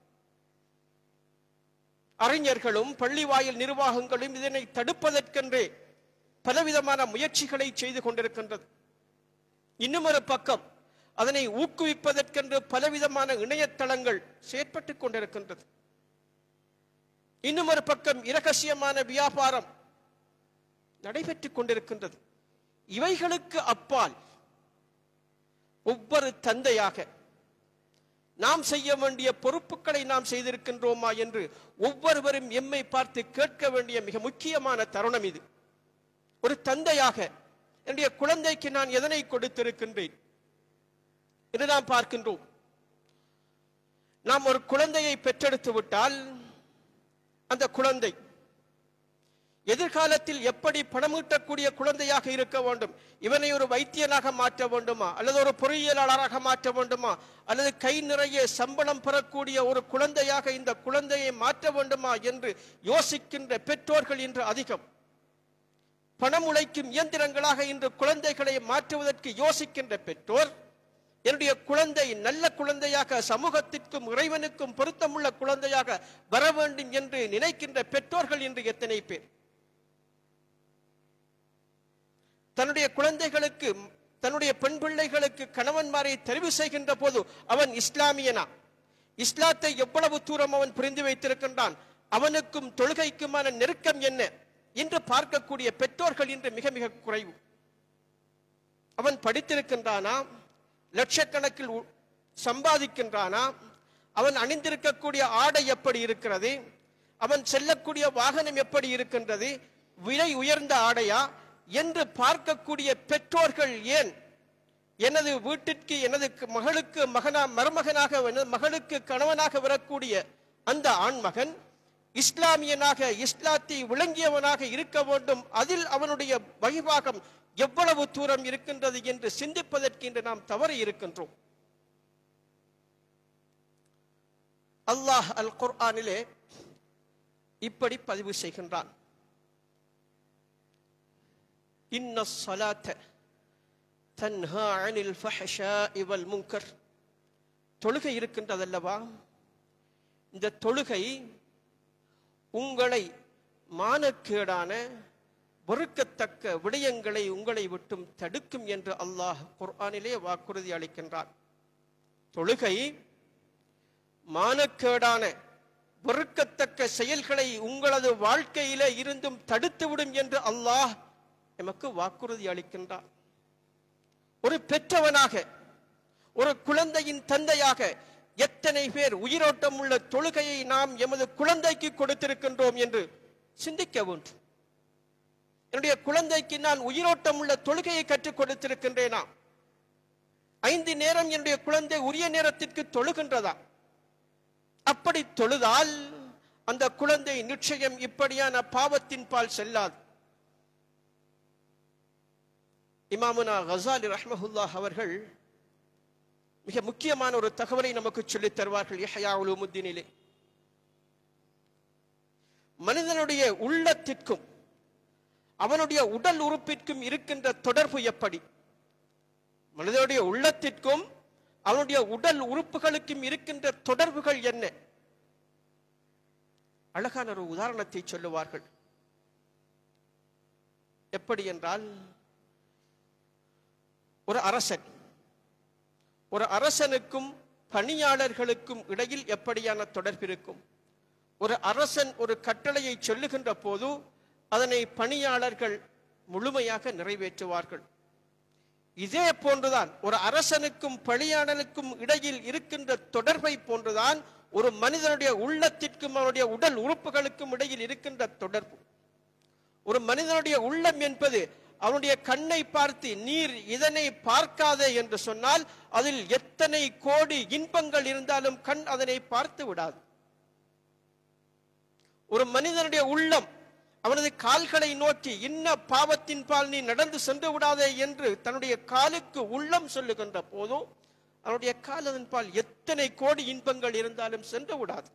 அறிஞர்களும் பள்ளிவாயில் நிர்வாகங்களும் இதனை தடுப்பதற்கென்றே பலவிதமான முயற்சிகளை செய்து கொண்டிருக்கின்றது இன்னும் ஒரு பக்கம் அதனை ஊக்குவிப்பதற்கென்று பலவிதமான இணையதளங்கள் செயற்பட்டுக் கொண்டிருக்கின்றது இன்னும் ஒரு பக்கம் இரகசியமான வியாபாரம் நடைபெற்றுக் கொண்டிருக்கின்றது இவைகளுக்கு அப்பால் ஒவ்வொரு தந்தையாக நாம் செய்ய வேண்டிய பொறுப்புகளை நாம் செய்திருக்கின்றோமா என்று ஒவ்வொருவரும் எம்மை பார்த்து கேட்க வேண்டிய மிக முக்கியமான தருணம் இது ஒரு தந்தையாக என்னுடைய குழந்தைக்கு நான் எதனை கொடுத்திருக்கின்றேன் என்று நாம் பார்க்கின்றோம் நாம் ஒரு குழந்தையை பெற்றெடுத்து விட்டால் அந்த குழந்தை எதிர்காலத்தில் எப்படி பணமீட்டக்கூடிய குழந்தையாக இருக்க வேண்டும் இவனை ஒரு வைத்தியனாக மாற்ற வேண்டுமா அல்லது ஒரு பொறியியலாளராக மாற்ற வேண்டுமா அல்லது கை நிறைய சம்பளம் பெறக்கூடிய ஒரு குழந்தையாக இந்த குழந்தையை மாற்ற வேண்டுமா என்று யோசிக்கின்ற பெற்றோர்கள் இன்று அதிகம் பணம் உழைக்கும் இயந்திரங்களாக இன்று குழந்தைகளை மாற்றுவதற்கு யோசிக்கின்ற பெற்றோர் என்னுடைய குழந்தை நல்ல குழந்தையாக சமூகத்திற்கும் இறைவனுக்கும் பொருத்தமுள்ள குழந்தையாக வர வேண்டும் என்று நினைக்கின்ற பெற்றோர்கள் இன்று எத்தனை பேர் தன்னுடைய குழந்தைகளுக்கு தன்னுடைய பெண் பிள்ளைகளுக்கு கணவன்மாரை தெரிவு செய்கின்ற போது அவன் இஸ்லாமியனா இஸ்லாத்தை எவ்வளவு தூரம் அவன் புரிந்து வைத்திருக்கின்றான் அவனுக்கும் தொழுகைக்குமான நெருக்கம் என்ன என்று பார்க்கக்கூடிய பெற்றோர்கள் இன்று மிக மிக குறைவு அவன் படித்திருக்கின்றானா லட்சக்கணக்கில் உ- சம்பாதிக்கின்றானா அவன் அணிந்திருக்கக்கூடிய ஆடை எப்படி இருக்கிறது அவன் செல்லக்கூடிய வாகனம் எப்படி இருக்கின்றது விலை உயர்ந்த ஆடையா என்று பார்க்கக்கூடிய பெற்றோர்கள் ஏன் எனது வீட்டிற்கு எனது க- மகளுக்கு மகனா மருமகனாக எனது மகளுக்கு கணவனாக வரக்கூடிய அந்த ஆண்மகன் இஸ்லாமியனாக இஸ்லாத்தை விளங்கியவனாக இருக்க வேண்டும் அதில் அவனுடைய வகிவாகம் எவ்வளவு தூரம் இருக்கின்றது என்று சிந்திப்பதற்கு இன்று நாம் தவறி இருக்கின்றோம் அல்லாஹ் அல் குர்ஆனிலே இப்படி பதிவு செய்கின்றான் இன்ன ஸலாத்த தன்ஹா அனில் ஃபஹ்ஷாஇ வல் முன்கர் தொழுகை இருக்கின்றதல்லவா இந்த தொழுகை உங்களை மானக்கேடான வெறுக்கத்தக்க விடயங்களை உங்களை விட்டும் தடுக்கும் என்று அல்லாஹ் குர்ஆனிலே வாக்குறுதி அளிக்கின்றான் தொழுகை மானக்கேடான வெறுக்கத்தக்க செயல்களை உங்களது வாழ்க்கையிலே இருந்தும் தடுத்துவிடும் என்று அல்லாஹ் எமக்கு வாக்குறுதி அளிக்கின்றான் ஒரு பெற்றவனாக ஒரு குழந்தையின் தந்தையாக எத்தனை பேர் உயிரோட்டம் உள்ள தொழுகையை நாம் எமது குழந்தைக்கு கொடுத்திருக்கின்றோம் என்று சிந்திக்க வேண்டும் என்னுடைய குழந்தைக்கு நான் உயிரோட்டம் உள்ள தொழுகையை கற்றுக் கொடுத்திருக்கின்றேனா ஐந்து நேரம் என்னுடைய குழந்தை உரிய நேரத்திற்கு தொழுகின்றதா அப்படி தொழுதால் அந்த குழந்தை நிச்சயம் இப்படியான பாவத்தின் பால் செல்லாது இமாமுனா கசாலி ரஹ்மஹுல்லாஹ் அவர்கள் மிக முக்கியமான ஒரு தகவலை நமக்கு சொல்லித் தருவார்கள் யஹ்யா உலுமுத்தீனிலே மனிதனுடைய உள்ளத்திற்கும் அவனுடைய உடல் உறுப்பிற்கும் இருக்கின்ற தொடர்பு எப்படி மனிதனுடைய உள்ளத்திற்கும் அவனுடைய உடல் உறுப்புகளுக்கும் இருக்கின்ற தொடர்புகள் என்ன அழகான ஒரு உதாரணத்தை சொல்லுவார்கள் எப்படி என்றால் ஒரு அரசன் ஒரு அரசனுக்கும் பணியாளர்களுக்கும் இடையில் எப்படியான தொடர்பு இருக்கும் ஒரு அரசன் ஒரு கட்டளையை சொல்லுகின்ற போது அதனை பணியாளர்கள் முழுமையாக நிறைவேற்றுவார்கள் இதே போன்றுதான் ஒரு அரசனுக்கும் பணியாளனுக்கும் இடையில் இருக்கின்ற தொடர்பை போன்றுதான் ஒரு மனிதனுடைய உள்ளத்திற்கும் அவனுடைய உடல் உறுப்புகளுக்கும் இடையில் இருக்கின்ற தொடர்பு ஒரு மனிதனுடைய உள்ளம் என்பது அவனுடைய கண்ணை பார்த்து நீர் இதனை பார்க்காதே என்று சொன்னால் அதில் எத்தனை கோடி இன்பங்கள் இருந்தாலும் கண் அதனை பார்த்து விடாது ஒரு மனிதனுடைய உள்ளம் அவனது கால்களை நோக்கி இன்ன பாவத்தின் பால் நீ நடந்து சென்று விடாதே என்று தன்னுடைய காலுக்கு உள்ளம் சொல்லுகின்ற போதும் அவனுடைய காலதன் பால் எத்தனை கோடி இன்பங்கள் இருந்தாலும் சென்று விடாது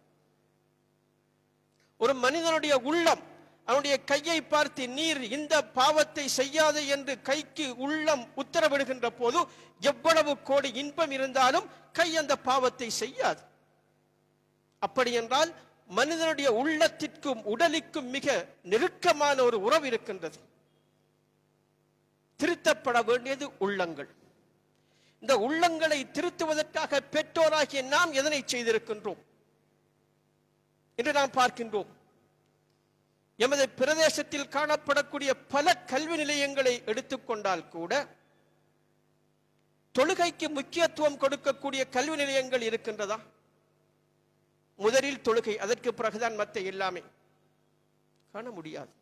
ஒரு மனிதனுடைய உள்ளம் அவனுடைய கையை பார்த்து நீர் இந்த பாவத்தை செய்யாதே என்று கைக்கு உள்ளம் உத்தரவிடுகின்ற போது எவ்வளவு கோடி இன்பம் இருந்தாலும் கை அந்த பாவத்தை செய்யாது அப்படி என்றால் மனிதனுடைய உள்ளத்திற்கும் உடலுக்கும் மிக நெருக்கமான ஒரு உறவு இருக்கின்றது திருத்தப்பட வேண்டியது உள்ளங்கள் இந்த உள்ளங்களை திருத்துவதற்காக பெற்றோராகிய நாம் எதனை செய்திருக்கின்றோம் என்று நாம் பார்க்கின்றோம் எமது பிரதேசத்தில் காணப்படக்கூடிய பல கல்வி நிலையங்களை எடுத்துக்கொண்டால் கூட தொழுகைக்கு முக்கியத்துவம் கொடுக்கக்கூடிய கல்வி நிலையங்கள் இருக்கின்றதா முதலில் தொழுகை அதற்கு பிறகுதான் மற்ற எல்லாமே காண முடியாது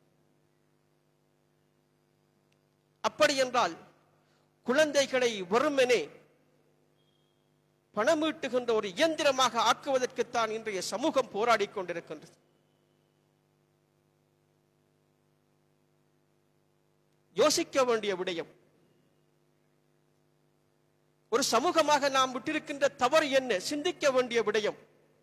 அப்படி என்றால் குழந்தைகளை வெறுமனே பணமீட்டுகின்ற ஒரு இயந்திரமாக ஆக்குவதற்குத்தான் இன்றைய சமூகம் போராடிக் கொண்டிருக்கின்றது யோசிக்க வேண்டிய விடயம் ஒரு சமூகமாக நாம் விட்டிருக்கின்ற தவறு என்ன சிந்திக்க வேண்டிய விடயம்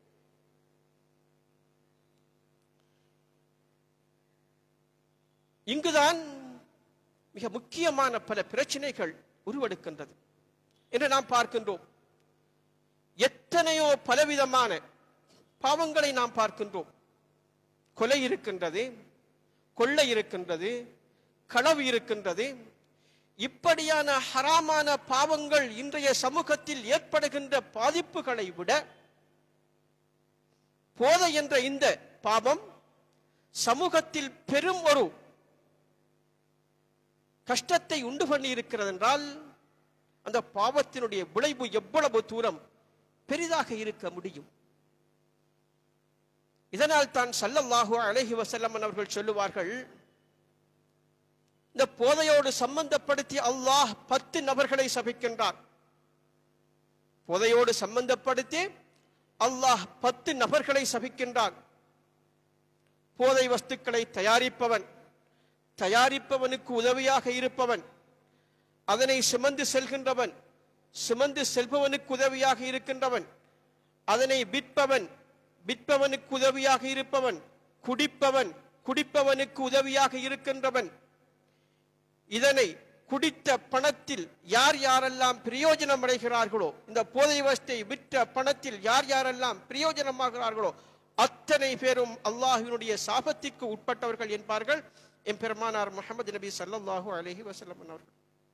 இங்குதான் மிக முக்கியமான பல பிரச்சனைகள் உருவெடுக்கின்றது என்று நாம் பார்க்கின்றோம் எத்தனையோ பலவிதமான பாவங்களை நாம் பார்க்கின்றோம் கொலை இருக்கின்றது கொள்ளை இருக்கின்றது களவு இருக்கின்றது இப்படியான ஹராமான பாவங்கள் இன்றைய சமூகத்தில் ஏற்படுகின்ற பாதிப்புகளை விட போதை என்ற இந்த பாவம் சமூகத்தில் பெரும் ஒரு கஷ்டத்தை உண்டு பண்ணி இருக்கிறது என்றால் அந்த பாவத்தினுடைய விளைவு எவ்வளவு தூரம் பெரிதாக இருக்க முடியும் இதனால் தான் சல்லல்லாஹு அலைஹி வஸல்லம் அவர்கள் சொல்லுவார்கள் இந்த போதையோடு சம்பந்தப்படுத்தி அல்லாஹ் பத்து நபர்களை சபிக்கின்றார் போதையோடு சம்பந்தப்படுத்தி அல்லாஹ் பத்து நபர்களை சபிக்கின்றான் போதை வஸ்துக்களை தயாரிப்பவன் தயாரிப்பவனுக்கு உதவியாக இருப்பவன் அதனை சுமந்து செல்கின்றவன் சுமந்து செல்பவனுக்கு உதவியாக இருக்கின்றவன் அதனை விற்பவன் விற்பவனுக்கு உதவியாக இருப்பவன் குடிப்பவன் குடிப்பவனுக்கு உதவியாக இருக்கின்றவன் இதனை குடித்த பணத்தில் யார் யாரெல்லாம் பிரயோஜனம் அடைகிறார்களோ இந்த போதை வஸ்தை விற்ற பணத்தில் யார் யாரெல்லாம் பிரயோஜனமாகிறார்களோ அத்தனை பேரும் அல்லாஹினுடைய சாபத்திற்கு உட்பட்டவர்கள் என்பார்கள் என் பெருமானார் முகமது நபி ஸல்லல்லாஹு அலைஹி வஸல்லம் அவர்கள்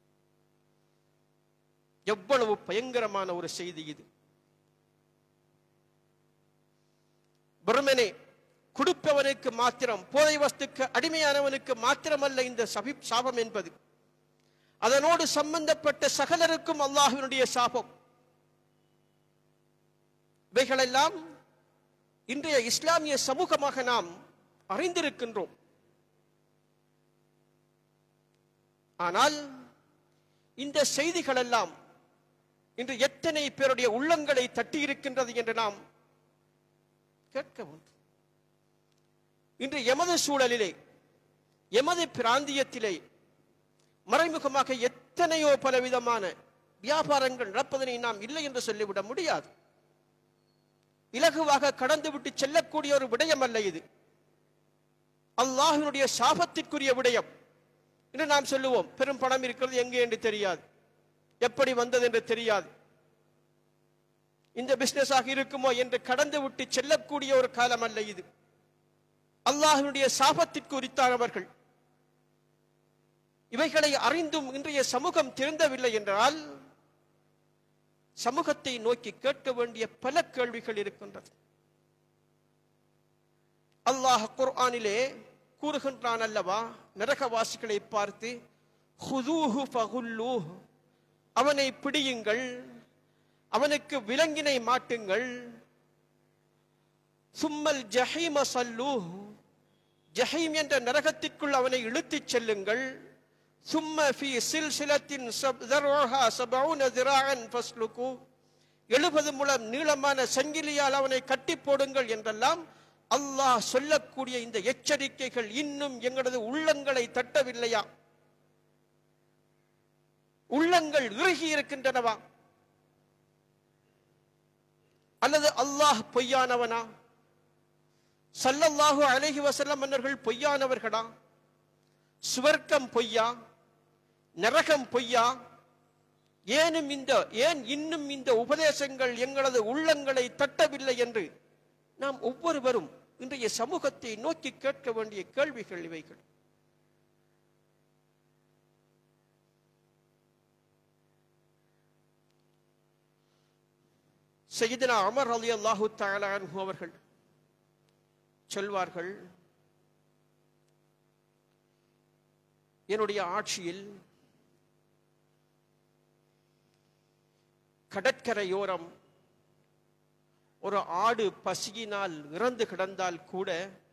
எவ்வளவு பயங்கரமான ஒரு செய்தி இது வெறுமனே குடிப்பவனுக்கு மாத்திரம் போதை வஸ்துக்கு அடிமையானவனுக்கு மாத்திரமல்ல இந்த சபி சாபம் என்பது அதனோடு சம்பந்தப்பட்ட சகலருக்கும் அல்லாஹ்வினுடைய சாபம் இவைகளெல்லாம் இன்றைய இஸ்லாமிய சமூகமாக நாம் அறிந்திருக்கின்றோம் ஆனால் இந்த செய்திகள் எல்லாம் இன்று எத்தனை பேருடைய உள்ளங்களை தட்டியிருக்கின்றது என்று நாம் கேட்க வேண்டும் இன்று எமது சூழலிலே எமது பிராந்தியத்திலே மறைமுகமாக எத்தனையோ பலவிதமான வியாபாரங்கள் நடப்பதனை நாம் இல்லை என்று சொல்லிவிட முடியாது இலகுவாக கடந்துவிட்டு செல்லக்கூடிய ஒரு விடயம் அல்ல இது அல்லாஹினுடைய சாபத்திற்குரிய விடயம் என்று நாம் சொல்லுவோம் பெரும் பணம் இருக்கிறது எங்கே என்று தெரியாது எப்படி வந்தது என்று தெரியாது இந்த பிசினஸ் ஆக இருக்குமோ என்று கடந்து விட்டு செல்லக்கூடிய ஒரு காலம் அல்ல இது அல்லாஹினுடைய சாபத்திற்கு உரித்தானவர்கள் இவைகளை அறிந்தும் இன்றைய சமூகம் திருந்தவில்லை என்றால் சமூகத்தை நோக்கி கேட்க வேண்டிய பல கேள்விகள் இருக்கின்றது அல்லாஹ் குர்ஆனிலே கூறுகின்றான் அல்லவா நரகவாசிகளை பார்த்து ஹுதூஹு ஃபகுல்லூஹ் அவனை பிடியுங்கள் அவனுக்கு விலங்கினை மாட்டுங்கள் சும்மல் ஜஹீம சல்லூஹ் ஜஹீம் என்ற நரகத்திற்குள் அவனை இழுத்துச் செல்லுங்கள் சும்ம ஃபி சில்சிலத்தின் சப் தர்வஹா சபவுன திராஅன் ஃபஸ்லுகு எழுபது முழம் நீளமான சங்கிலியால் அவனை கட்டி போடுங்கள் என்றெல்லாம் அல்லாஹ் சொல்லக்கூடிய இந்த எச்சரிக்கைகள் இன்னும் எங்களது உள்ளங்களை தட்டவில்லையா உள்ளங்கள் இறுகி இருக்கின்றனவா அல்லது அல்லாஹ் பொய்யானவனா சல்லல்லாஹு அலைஹி வஸல்லம் மன்னர்கள் பொய்யானவர்களா சுவர்க்கம் பொய்யா நரகம் பொய்யா ஏனும் இந்த ஏன் இன்னும் இந்த உபதேசங்கள் எங்களது உள்ளங்களை தட்டவில்லை என்று நாம் ஒவ்வொருவரும் இன்றைய சமூகத்தை நோக்கி கேட்க வேண்டிய கேள்விகள் இவைகள் சையதுனா அமர் அலி அல்லாஹு அன்ஹு அவர்கள் சொல்வார்கள் என்னுடைய ஆட்சியில் கடற்கரையோரம் ஒரு ஆடு பசியினால் இறந்து கிடந்தால் கூட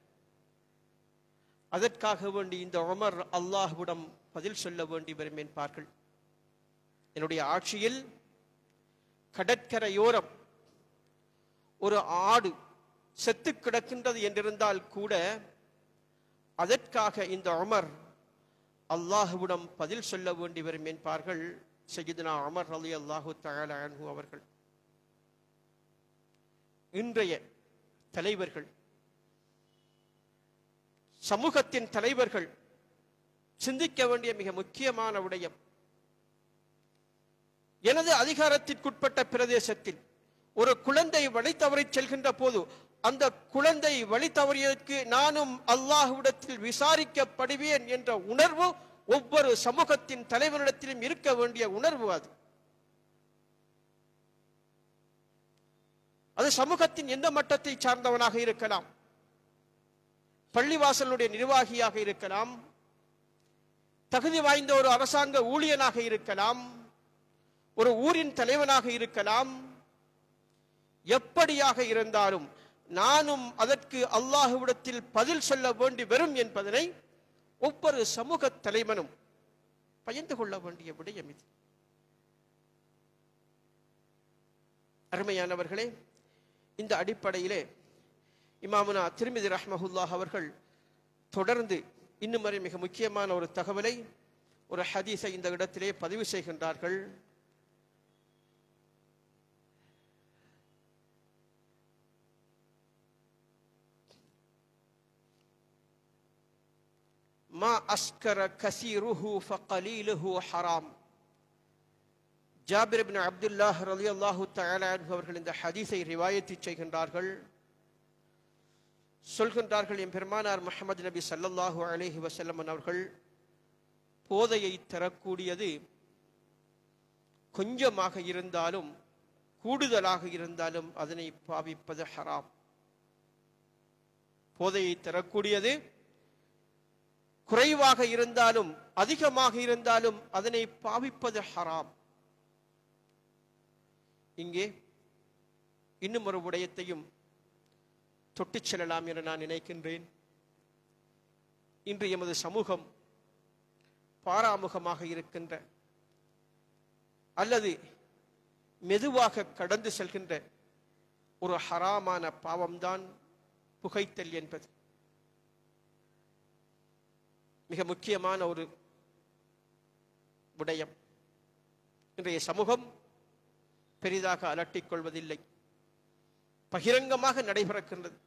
அதற்காக வேண்டி இந்த உமர் அல்லாஹ்விடம் பதில் சொல்ல வேண்டி வரும் என்பார்கள் என்னுடைய ஆட்சியில் கடற்கரையோரம் ஒரு ஆடு செத்து கிடக்கின்றது என்றிருந்தால் கூட அதற்காக இந்த உமர் அல்லாஹுவிடம் பதில் சொல்ல வேண்டி வரும் என்பார்கள் சையதுனா அமர் அலி அல்லாஹு தஆலா அன்ஹு அவர்கள் இன்றைய தலைவர்கள் சமூகத்தின் தலைவர்கள் சிந்திக்க வேண்டிய மிக முக்கியமான விடயம் எனது அதிகாரத்திற்குட்பட்ட பிரதேசத்தில் ஒரு குழந்தை வழி தவறி செல்கின்ற போது அந்த குழந்தை வழி தவறியதற்கு நானும் அல்லாஹ்விடத்தில் விசாரிக்கப்படுவேன் என்ற உணர்வு ஒவ்வொரு சமூகத்தின் தலைவரிடத்திலும் இருக்க வேண்டிய உணர்வு அது அது சமூகத்தின் எந்த மட்டத்தை சார்ந்தவனாக இருக்கலாம் பள்ளிவாசலுடைய நிர்வாகியாக இருக்கலாம் தகுதி வாய்ந்த ஒரு அரசாங்க ஊழியனாக இருக்கலாம் ஒரு ஊரின் தலைவனாக இருக்கலாம் எப்படியாக இருந்தாலும் நானும் அதற்கு அல்லாஹுவிடத்தில் பதில் சொல்ல வேண்டி வரும் என்பதனை ஒவ்வொரு சமூக தலைவனும் பயந்து கொள்ள வேண்டிய விடயம் இது அருமையானவர்களே இந்த அடிப்படையிலே இமாமுனா திருமிதி ரஹ்மஹுல்லாஹ் அவர்கள் தொடர்ந்து இன்னும் வரை மிக முக்கியமான ஒரு தகவலை ஒரு ஹதீஸை இந்த இடத்திலே பதிவு செய்கின்றார்கள் மா அஸ்கர கசீருஹு ஃபகலீலுஹு ஹராம் ஜாபிர் இப்னு அப்துல்லாஹ் ரலியல்லாஹு தஆலா அன்ஹு அவர்கள் இந்த ஹதீஸை ரிவாயத்தி செய்கின்றார்கள் சொல்கின்றார்கள் என் பெருமானார் முஹம்மது நபி ஸல்லல்லாஹு அலைஹி வஸல்லம் அவர்கள் போதையை தரக்கூடியது கொஞ்சமாக இருந்தாலும் கூடுதலாக இருந்தாலும் அதனை பாவிப்பது ஹராம் போதையை தரக்கூடியது குறைவாக இருந்தாலும் அதிகமாக இருந்தாலும் அதனை பாவிப்பது ஹராம் இங்கே இன்னும் ஒரு விடயத்தையும் தொட்டுச் செல்லலாம் என நான் நினைக்கின்றேன் இன்று எமது சமூகம் பாராமுகமாக இருக்கின்ற அல்லது மெதுவாக கடந்து செல்கின்ற ஒரு ஹராமான பாவம்தான் புகைத்தல் என்பது மிக முக்கியமான ஒரு விடயம் இன்றைய சமூகம் பெரிதாக அலட்டிக் கொள்வதில்லை பகிரங்கமாக நடைபெறக்கின்றது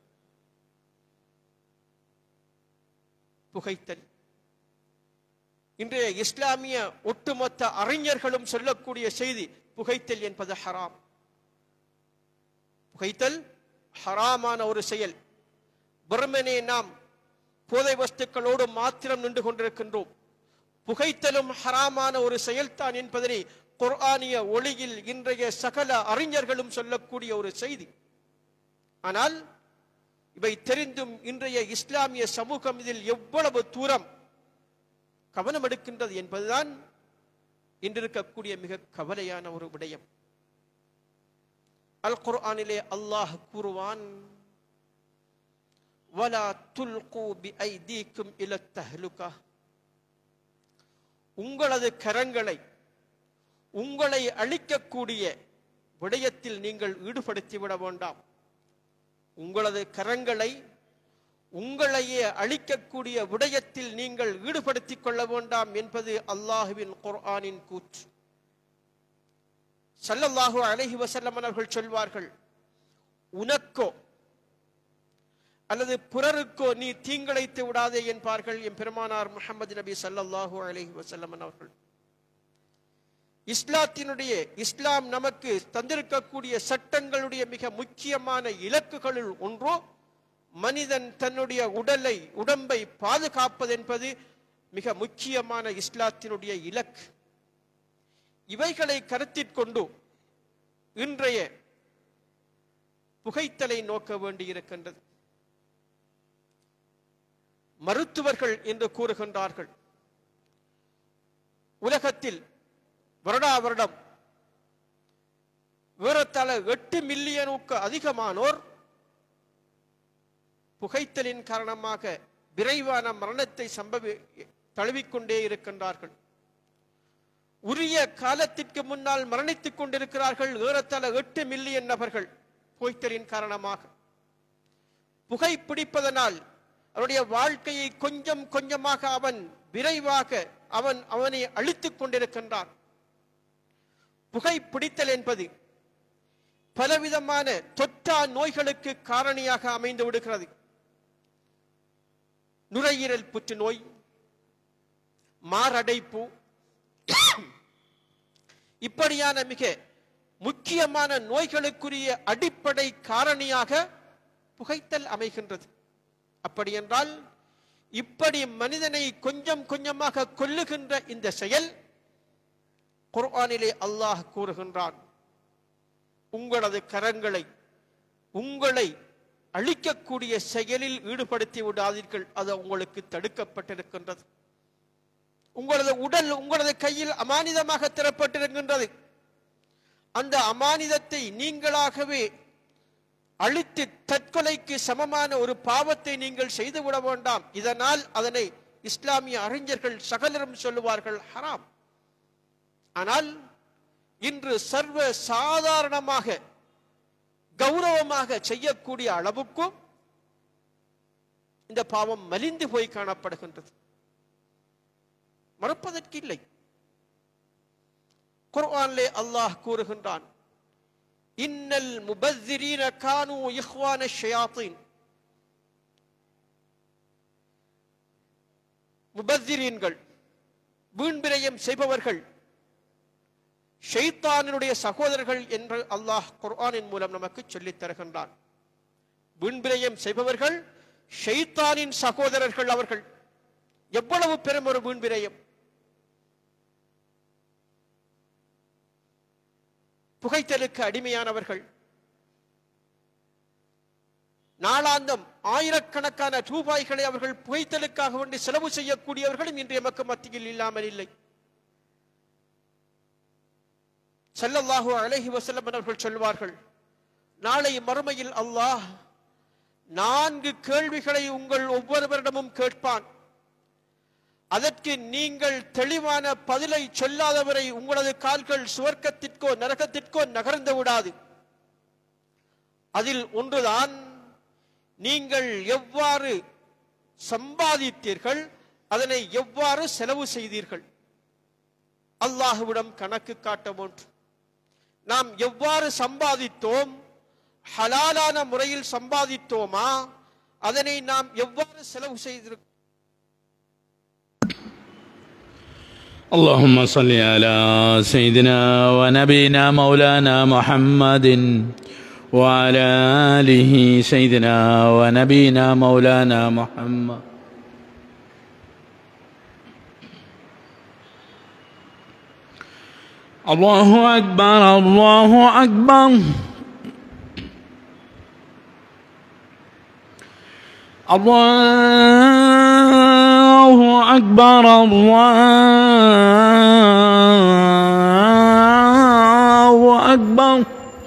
புகைத்தல் இன்றைய இஸ்லாமிய ஒட்டுமொத்த அறிஞர்களும் சொல்லக்கூடிய செய்தி புகைத்தல் என்பது ஹராம் புகைத்தல் ஹராமான ஒரு செயல் வெறுமனே நாம் போதை வஸ்துக்களோடு மாத்திரம் நின்று கொண்டிருக்கின்றோம் புகைத்தலும் ஹராமான ஒரு செயல்தான் என்பதனை குர்ஆனிய ஒளியில் இன்றைய சகல அறிஞர்களும் சொல்லக்கூடிய ஒரு செய்தி ஆனால் இவை தெரிந்தும் இன்றைய இஸ்லாமிய சமூகம் இதில் எவ்வளவு தூரம் கவனம் எடுக்கின்றது என்பதுதான் இன்றிருக்கக்கூடிய மிக கவலையான ஒரு விடயம் அல் குர்ஆனிலே அல்லாஹ் கூறுவான் வலா துல்கு பி ஐதீக்கும் இல தஹ்லுகா உங்களது கரங்களை உங்களை அழிக்கக்கூடிய விடயத்தில் நீங்கள் ஈடுபடுத்தி விட வேண்டாம் உங்களது கரங்களை உங்களையே அழிக்கக்கூடிய விடயத்தில் நீங்கள் ஈடுபடுத்திக் கொள்ள வேண்டாம் என்பது அல்லாஹுவின் குர்ஆனின் கூற்று ஸல்லல்லாஹு அலைஹி வஸல்லம் அவர்கள் சொல்வார்கள் உனக்கோ அல்லது பிறருக்கோ நீ தீங்கிழைத்து விடாதே என்பார்கள் என் பெருமானார் முஹம்மது நபி ஸல்லல்லாஹு அலைஹி வஸல்லம் அவர்கள் இஸ்லாத்தினுடைய இஸ்லாம் நமக்கு தந்திருக்கக்கூடிய சட்டங்களுடைய மிக முக்கியமான இலக்குகளில் ஒன்றோ மனிதன் தன்னுடைய உடலை உடம்பை பாதுகாப்பது என்பது மிக முக்கியமான இஸ்லாத்தினுடைய இலக்கு இவைகளை கருத்திற் கொண்டு இன்றைய புகைத்தலை நோக்க வேண்டியிருக்கின்றது மருத்துவர்கள் என்று கூறுகின்றார்கள் உலகத்தில் வருடா வருடம் ஏறத்தாழ எட்டு மில்லியனுக்கு அதிகமானோர் புகைத்தலின் காரணமாக விரைவான மரணத்தை சம்பவி தழுவிக்கொண்டே இருக்கின்றார்கள் உரிய காலத்திற்கு முன்னால் மரணித்துக் கொண்டிருக்கிறார்கள் ஏறத்தாழ எட்டு மில்லியன் நபர்கள் புகைத்தலின் காரணமாக புகை பிடிப்பதனால் அவருடைய வாழ்க்கையை கொஞ்சம் கொஞ்சமாக அவன் விரைவாக அவன் அவனை அழித்துக் கொண்டிருக்கின்றான் புகை பிடித்தல் என்பது பலவிதமான தொற்றா நோய்களுக்கு காரணியாக அமைந்து விடுகிறது நுரையீரல் புற்றுநோய் மாரடைப்பு இப்படியான மிக முக்கியமான நோய்களுக்குரிய அடிப்படை காரணியாக புகைத்தல் அமைகின்றது அப்படி என்றால் இப்படி மனிதனை கொஞ்சம் கொஞ்சமாக கொல்லுகின்ற இந்த செயல் குர்ஆனிலே அல்லாஹ் கூறுகின்றான் உங்களது கரங்களை உங்களை அழிக்கக்கூடிய செயலில் ஈடுபடுத்தி விடாதீர்கள் அது உங்களுக்கு தடுக்கப்பட்டிருக்கின்றது உங்களது உடல் உங்களது கையில் அமானிதமாக தரப்பட்டிருக்கின்றது அந்த அமானிதத்தை நீங்களாகவே அழித்து தற்கொலைக்கு சமமான ஒரு பாவத்தை நீங்கள் செய்துவிட வேண்டாம் இதனால் அதனை இஸ்லாமிய அறிஞர்கள் சகலரும் சொல்லுவார்கள் ஹராம் ஆனால் இன்று சர்வ சாதாரணமாக கௌரவமாக செய்யக்கூடிய அளவுக்கும் இந்த பாவம் மலிந்து போய் காணப்படுகின்றது மறுப்பதற்கு இல்லை குர்ஆனிலே அல்லாஹ் கூறுகின்றான் இன்னல் முபஸ்ஸிரீன கானு இஹ்வான ஷயாத்தீன் முபஸ்ஸிரீன்கள் வீண்பிரயம் செய்பவர்கள் ஷைத்தானினுடைய சகோதரர்கள் என்று அல்லாஹ் குர்ஆனின் மூலம் நமக்கு சொல்லித் தருகின்றான் வீண்பிரயம் செய்பவர்கள் ஷைத்தானின் சகோதரர்கள் அவர்கள் எவ்வளவு பெரும் ஒரு வீண்பிரயம் புகைத்தலுக்கு அடிமையானவர்கள் நாளாந்தம் ஆயிரக்கணக்கான ரூபாய்களை அவர்கள் புகைத்தலுக்காக வேண்டி செலவு செய்யக்கூடியவர்களும் இன்று எமக்கு மத்தியில் இல்லாமல் இல்லை ஸல்லல்லாஹு அலைஹி வஸல்லம் அவர்கள் சொல்வார்கள் நாளை மறுமையில் அல்லாஹ் நான்கு கேள்விகளை உங்கள் ஒவ்வொருவரிடமும் கேட்பான் அதற்கு நீங்கள் தெளிவான பதிலை சொல்லாதவரை உங்களது கால்கள் சுவர்க்கத்திற்கோ நரகத்திற்கோ நகர்ந்து விடாது அதில் ஒன்றுதான் நீங்கள் எவ்வாறு சம்பாதித்தீர்கள் அதனை எவ்வாறு செலவு செய்தீர்கள் அல்லாஹுவிடம் கணக்கு காட்ட ஒன்று நாம் எவ்வாறு சம்பாதித்தோம் ஹலாலான முறையில் சம்பாதித்தோமா அதனை நாம் எவ்வாறு செலவு செய்திருக்கோம் اللهم صل على سيدنا ونبينا مولانا محمد وعلى آله سيدنا ونبينا مولانا محمد الله أكبر الله أكبر الله أكبر الله أكبر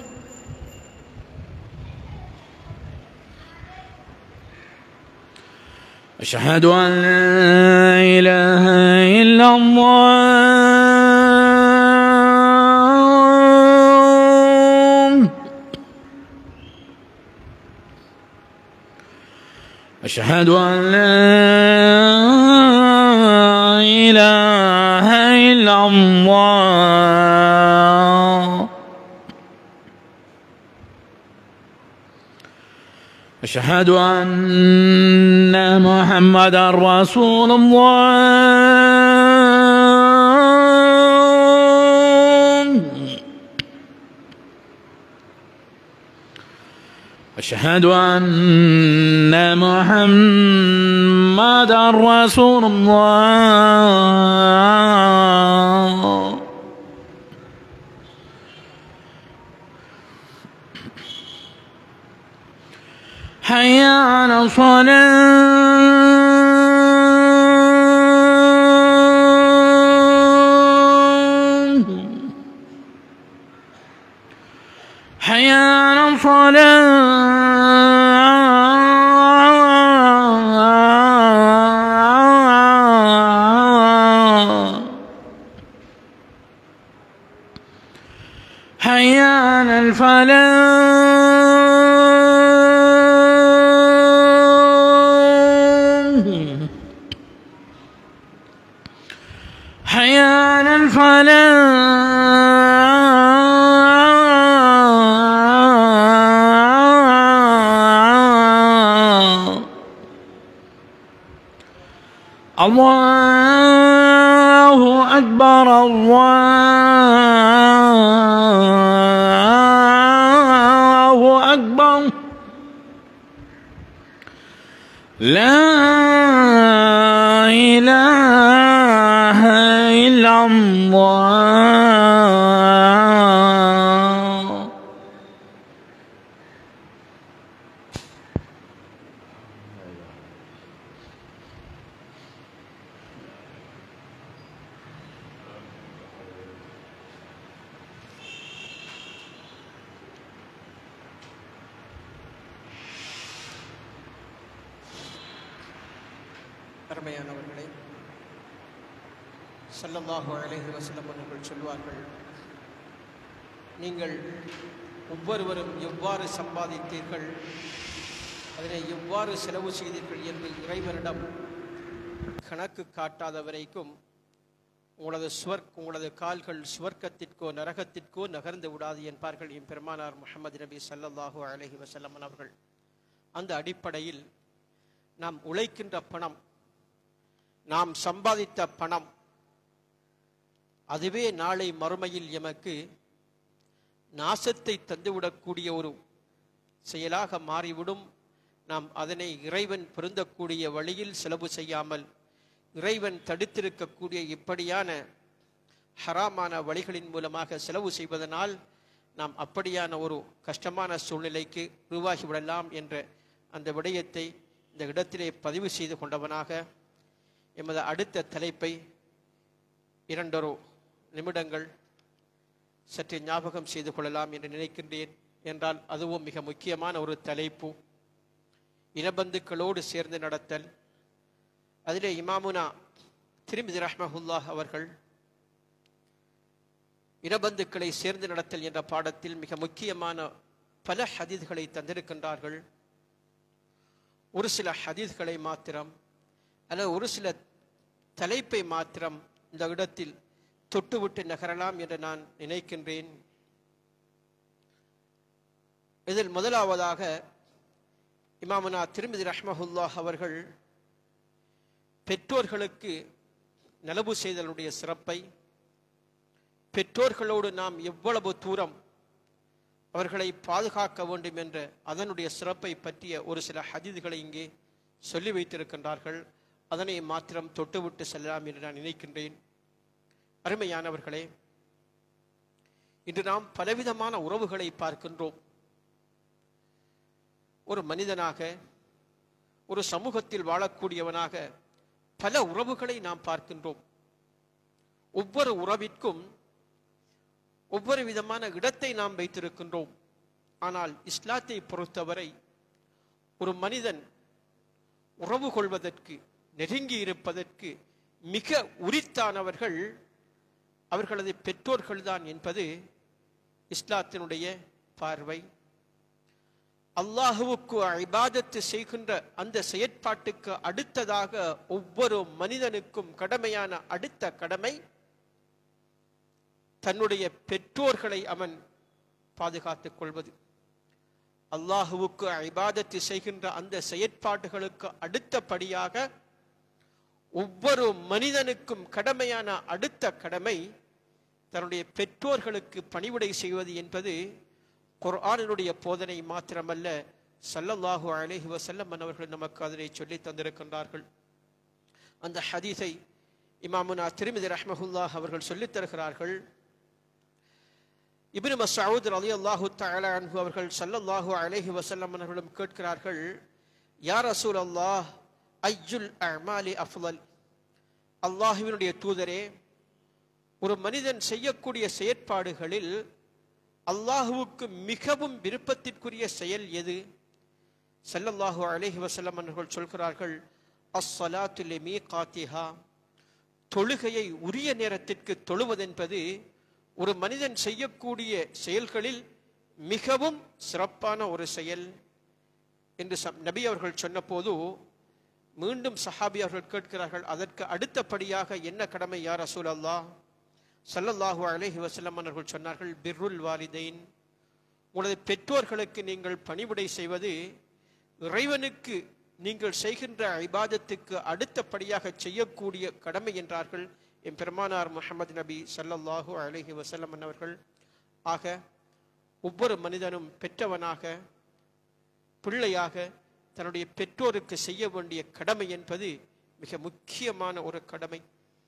أشهد أن لا إله إلا الله أشهد أن لا إله إلا الله أشهد أن محمدا رسول الله أشهد أن محمدا رسول الله حي على الصلاة حي على الصلاة حي على الفلاح حي على الفلاح الله أكبر الله أكبر لا إله إلا الله அருமையானவர்களே ஸல்லல்லாஹு அலைஹி வஸல்லம் அவர்கள் சொல்வார்கள் நீங்கள் ஒவ்வொருவரும் எவ்வாறு சம்பாதித்தீர்கள் அதனை எவ்வாறு செலவு செய்தீர்கள் என்று இறைவனிடம் கணக்கு காட்டாத வரைக்கும் உங்களது சுவர்க் உங்களது கால்கள் சுவர்க்கத்திற்கோ நரகத்திற்கோ நகர்ந்து விடாது என்பார்கள் என் பெருமானார் முஹம்மது நபி ஸல்லல்லாஹு அலைஹி வஸல்லம் அவர்கள் அந்த அடிப்படையில் நாம் உழைக்கின்ற பணம் நாம் சம்பாதித்த பணம் அதுவே நாளை மறுமையில் எமக்கு நாசத்தை தந்துவிடக்கூடிய ஒரு செயலாக மாறிவிடும் நாம் அதனை இறைவன் பொருந்தக்கூடிய வழியில் செலவு செய்யாமல் இறைவன் தடுத்திருக்கக்கூடிய இப்படியான ஹராமான வழிகளின் மூலமாக செலவு செய்வதனால் நாம் அப்படியான ஒரு கஷ்டமான சூழ்நிலைக்கு உருவாகிவிடலாம் என்ற அந்த விடயத்தை இந்த இடத்திலே பதிவு செய்து கொண்டவனாக எமது அடுத்த தலைப்பை இரண்டொரு நிமிடங்கள் சற்று ஞாபகம் செய்து கொள்ளலாம் என்று நினைக்கின்றேன் என்றால் அதுவும் மிக முக்கியமான ஒரு தலைப்பு இனபந்துக்களோடு சேர்ந்து நடத்தல் அதிலே இமாமுனா திருமிதி ரஹ்மஹுல்லாஹ் அவர்கள் இனபந்துக்களை சேர்ந்து நடத்தல் என்ற பாடத்தில் மிக முக்கியமான பல ஹதீத்களை தந்திருக்கின்றார்கள் ஒரு சில ஹதீத்களை மாத்திரம் அல்லது ஒரு சில தலைப்பை மாத்திரம் இந்த இடத்தில் தொட்டுவிட்டு நகரலாம் என்று நான் நினைக்கின்றேன் இதில் முதலாவதாக இமாமுனா திருமதி ரஹ்மஹுல்லாஹ் அவர்கள் பெற்றோர்களுக்கு நலவு செய்தலுடைய சிறப்பை பெற்றோர்களோடு நாம் எவ்வளவு தூரம் அவர்களை பாதுகாக்க வேண்டும் என்ற அதனுடைய சிறப்பை பற்றிய ஒரு சில ஹதீதுகளை இங்கே சொல்லி வைத்திருக்கின்றார்கள் அதனை மாத்திரம் தொட்டுவிட்டு செல்லலாம் என்று நான் நினைக்கின்றேன் அருமையானவர்களே இன்று நாம் பலவிதமான உறவுகளை பார்க்கின்றோம் ஒரு மனிதனாக ஒரு சமூகத்தில் வாழக்கூடியவனாக பல உறவுகளை நாம் பார்க்கின்றோம் ஒவ்வொரு உறவிற்கும் ஒவ்வொரு விதமான இடத்தை நாம் வைத்திருக்கின்றோம் ஆனால் இஸ்லாத்தை பொறுத்தவரை ஒரு மனிதன் உறவு கொள்வதற்கு நெருங்கி இருப்பதற்கு மிக உரித்தானவர்கள் அவர்களது பெற்றோர்கள்தான் என்பது இஸ்லாத்தினுடைய பார்வை அல்லாஹுவுக்கு இபாதத்து செய்கின்ற அந்த செயற்பாட்டுக்கு அடுத்ததாக ஒவ்வொரு மனிதனுக்கும் கடமையான அடுத்த கடமை தன்னுடைய பெற்றோர்களை அவன் பாதுகாத்துக் கொள்வது அல்லாஹுவுக்கு இபாதத்து செய்கின்ற அந்த செயற்பாடுகளுக்கு அடுத்தபடியாக ஒவ்வொரு மனிதனுக்கும் கடமையான அடுத்த கடமை தன்னுடைய பெற்றோர்களுக்கு பணிவிடை செய்வது என்பது குர்ஆனினுடைய போதனை மாத்திரமல்ல ஸல்லல்லாஹு அலைஹி வஸல்லம் அவர்கள் நமக்கு அதனை சொல்லி தந்திருக்கின்றார்கள் அந்த ஹதீஸை இமாமுனா திருமிதி ரஹ்மஹுல்லாஹ் அவர்கள் சொல்லித் தருகிறார்கள் இப்னு மஸ்ஊத் ரலியல்லாஹு தஆலா அன்ஹு அவர்கள் ஸல்லல்லாஹு அலைஹி வஸல்லம் அவர்களும் கேட்கிறார்கள் யா ரசூலல்லாஹ் ஐயுல் அமாலி அஃலல் அல்லாஹுவினுடைய தூதரே ஒரு மனிதன் செய்யக்கூடிய செயற்பாடுகளில் அல்லாஹுவுக்கு மிகவும் விருப்பத்திற்குரிய செயல் எது ஸல்லல்லாஹு அலைஹி வஸல்லம் அவர்கள் சொல்கிறார்கள் அஸ்ஸலாத்து லிமீகாத்திஹா தொழுகையை உரிய நேரத்திற்கு தொழுவதென்பது ஒரு மனிதன் செய்யக்கூடிய செயல்களில் மிகவும் சிறப்பான ஒரு செயல் என்று சம்- நபி அவர்கள் சொன்னபோது மீண்டும் சஹாபி அவர்கள் கேட்கிறார்கள் அதற்கு அடுத்தபடியாக என்ன கடமை யார் ரசூல் அல்லாஹ் ஸல்லல்லாஹு அலைஹி வஸல்லம் அவர்கள் சொன்னார்கள் பிர்ருல் வாலிதைன் உங்களது பெற்றோர்களுக்கு நீங்கள் பணிவிடை செய்வது இறைவனுக்கு நீங்கள் செய்கின்ற இபாதத்துக்கு அடுத்தபடியாக செய்யக்கூடிய கடமை என்றார்கள் என் பெருமானார் முஹம்மது நபி ஸல்லல்லாஹு அலைஹி வஸல்லம் அவர்கள் ஆக ஒவ்வொரு மனிதனும் பெற்றவனாக பிள்ளையாக தன்னுடைய பெற்றோருக்கு செய்ய வேண்டிய கடமை என்பது மிக முக்கியமான ஒரு கடமை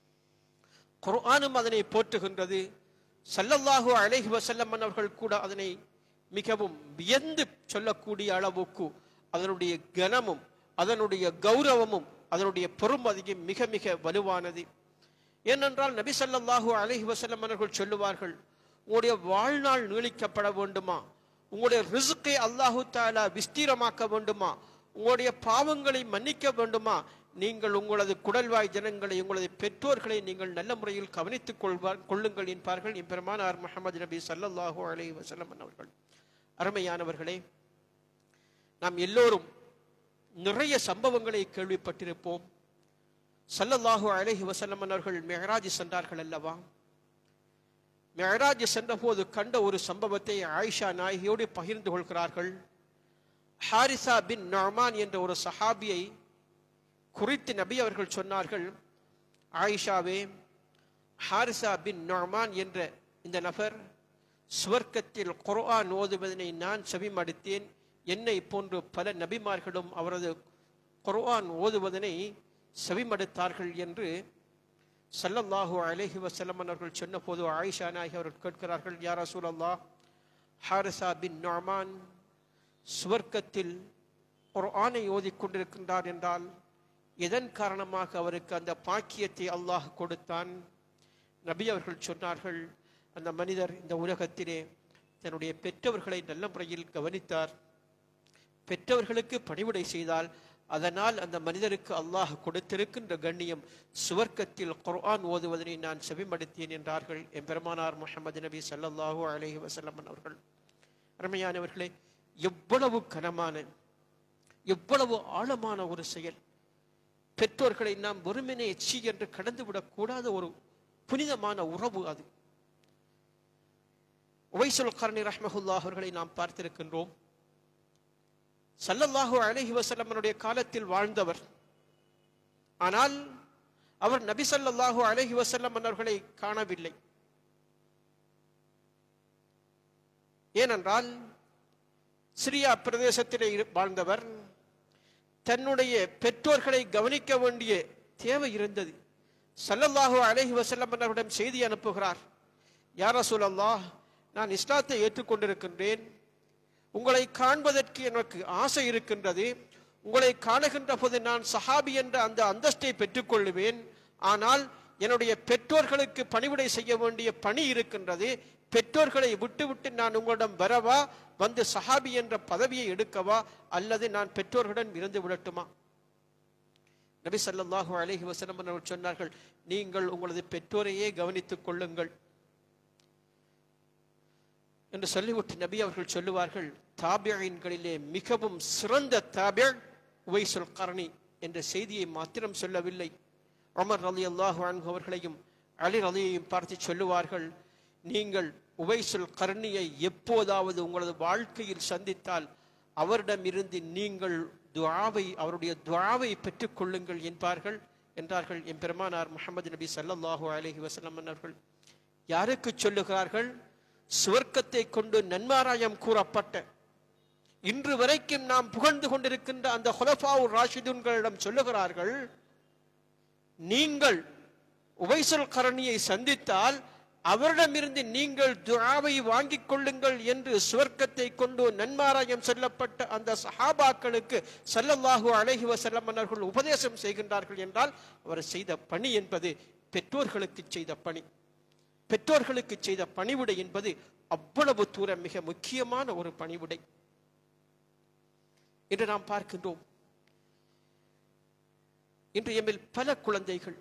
குர்ஆனும் அதனை போற்றுகின்றது ஸல்லல்லாஹு அலைஹி வஸல்லம் அவர்கள் கூட அதனை மிகவும் வியந்து சொல்லக்கூடிய அளவுக்கு அதனுடைய கனமும் அதனுடைய கௌரவமும் அதனுடைய பொறுமதியும் மிக மிக வலுவானது ஏனென்றால் நபி ஸல்லல்லாஹு அலைஹி வஸல்லம் அவர்கள் சொல்லுவார்கள் உங்களுடைய வாழ்நாள் நீளிக்கப்பட வேண்டுமா உங்களுடைய ரிசுக்கை அல்லாஹு தாலா விஸ்தீரமாக்க வேண்டுமா உங்களுடைய பாவங்களை மன்னிக்க வேண்டுமா நீங்கள் உங்களது குடல்வாய் ஜனங்களை உங்களது பெற்றோர்களை நீங்கள் நல்ல முறையில் கவனித்துக் கொள்வார் கொள்ளுங்கள் என்பார்கள் எம்பெருமானார் முஹம்மது நபி ஸல்லல்லாஹு அலைஹி வஸல்லம் அவர்கள் அருமையானவர்களே நாம் எல்லோரும் நிறைய சம்பவங்களை கேள்விப்பட்டிருப்போம் ஸல்லல்லாஹு அலைஹி வஸல்லம் அவர்கள் மெஹராஜ் சென்றார்கள் அல்லவா மெஹராஜ் சென்றபோது கண்ட ஒரு சம்பவத்தை ஆயிஷா நாயகியோடு பகிர்ந்து கொள்கிறார்கள் ஹாரிசா பின் நொமான் என்ற ஒரு சஹாபியை குறித்து நபி அவர்கள் சொன்னார்கள் ஆயிஷாவே ஹாரிசா பின் நொமான் என்ற இந்த நபர் சுவர்க்கத்தில் குர்ஆன் ஓதுவதனை நான் செவிமடுத்தேன் என்னை போன்று பல நபிமார்களும் அவரது குர்ஆன் ஓதுவதனை செவிமடுத்தார்கள் என்று ஸல்லல்லாஹு அலைஹி வஸல்லம் அவர்கள் சொன்னபோது ஆயிஷா நாயகி அவர்கள் கேட்கிறார்கள் யா ரசூலல்லாஹ் ஹாரிசா பின் நொமான் சுவர்க்கத்தில் ஒரு ஆணை ஓதிக்கொண்டிருக்கின்றார் என்றால் எதன் காரணமாக அவருக்கு அந்த பாக்கியத்தை அல்லாஹ் கொடுத்தான் நபி அவர்கள் சொன்னார்கள் அந்த மனிதர் இந்த உலகத்திலே தன்னுடைய பெற்றவர்களை நல்ல முறையில் கவனித்தார் பெற்றவர்களுக்கு பணிவிடை செய்தால் அதனால் அந்த மனிதருக்கு அல்லாஹ் கொடுத்திருக்கின்ற கண்ணியம் சுவர்க்கத்தில் குர்ஆன் ஓதுவதனை நான் செவிமடுத்தேன் என்றார்கள் எம்பெருமானார் முஹம்மது நபி ஸல்லல்லாஹு அலைஹி வஸல்லம் அவர்கள் அருமையானவர்களே எவ்வளவு கனமான எவ்வளவு ஆழமான ஒரு செயல் பெற்றோர்களை நாம் வெறுமனே சி என்று கடந்துவிடக் கூடாத ஒரு புனிதமான உறவு அது உவைசுல் கர்ணி ரஹ்மஹுல்லாஹ் அவர்களை நாம் பார்த்திருக்கின்றோம் ஸல்லல்லாஹு அலைஹி வஸல்லமனுடைய காலத்தில் வாழ்ந்தவர் ஆனால் அவர் நபி ஸல்லல்லாஹு அலைஹி வஸல்லம் அவர்களை காணவில்லை ஏனென்றால் சிரியா பிரதேசத்திலே இரு- வாழ்ந்தவர் தன்னுடைய பெற்றோர்களை கவனிக்க வேண்டிய தேவை இருந்தது ஸல்லல்லாஹு அலைஹி வஸல்லம் அவர்களிடம் செய்தி அனுப்புகிறார் யா ரசூலல்லாஹ் நான் இஸ்லாத்தை ஏற்றுக்கொண்டிருக்கின்றேன் உங்களை காண்பதற்கு எனக்கு ஆசை இருக்கின்றது உங்களை காணுகின்ற போது நான் சஹாபி என்ற அந்த அந்தஸ்தை பெற்றுக்கொள்ளுவேன் ஆனால் என்னுடைய பெற்றோர்களுக்கு பணிவிடை செய்ய வேண்டிய பணி இருக்கின்றது பெற்றோர்களை விட்டுவிட்டு நான் உங்களிடம் வரவா வந்து சஹாபி என்ற பதவியை எடுக்கவா அல்லது நான் பெற்றோர்களுடன் இருந்து விடட்டுமா நபி ஸல்லல்லாஹு அலைஹி வஸல்லம் அவர்கள் சொன்னார்கள் நீங்கள் உங்களது பெற்றோரையே கவனித்துக் கொள்ளுங்கள் என்று சொல்லிவிட்டு நபி அவர்கள் சொல்லுவார்கள் தாபியங்களிலே மிகவும் சிறந்த தாபிய உவைசுல் கர்ணி என்ற செய்தியை மாத்திரம் சொல்லவில்லை உமர் ரலி அல்லாஹு அன்ஹு அவர்களையும் அலி ரலியையும் பார்த்து சொல்லுவார்கள் நீங்கள் உவைசுல் கர்ணியை எப்போதாவது உங்களது வாழ்க்கையில் சந்தித்தால் அவரிடமிருந்து நீங்கள் துஆவை அவருடைய துஆவை பெற்றுக்கொள்ளுங்கள் என்பார்கள் என்றார்கள் என் பெருமானார் முஹம்மது நபி ஸல்லல்லாஹு அலைஹி வஸல்லம் அவர்கள் யாருக்கு சொல்லுகிறார்கள் சுவர்க்கத்தை கொண்டு நன்மாராயம் கூறப்பட்ட இன்று வரைக்கும் நாம் புகழ்ந்து கொண்டிருக்கின்ற அந்த ஹுலஃபாவு ராஷிதுன்களிடம் சொல்லுகிறார்கள் நீங்கள் உவைசல் கரணியை சந்தித்தால் அவரிடமிருந்து நீங்கள் துஆவை வாங்கிக் கொள்ளுங்கள் என்று சுவர்க்கத்தை கொண்டு நன்மாராயம் சொல்லப்பட்ட அந்த சஹாபாக்களுக்கு ஸல்லல்லாஹு அலைஹி வஸல்லம் அவர்கள் உபதேசம் செய்கின்றார்கள் என்றால் அவர் செய்த பணி என்பது பெற்றோர்களுக்கு செய்த பணி பெற்றோர்களுக்கு செய்த பணிவிடை என்பது அவ்வளவு தூரம் மிக முக்கியமான ஒரு பணிவிடை என்று நாம் பார்க்கின்றோம் இன்று எம்மில் பல குழந்தைகள்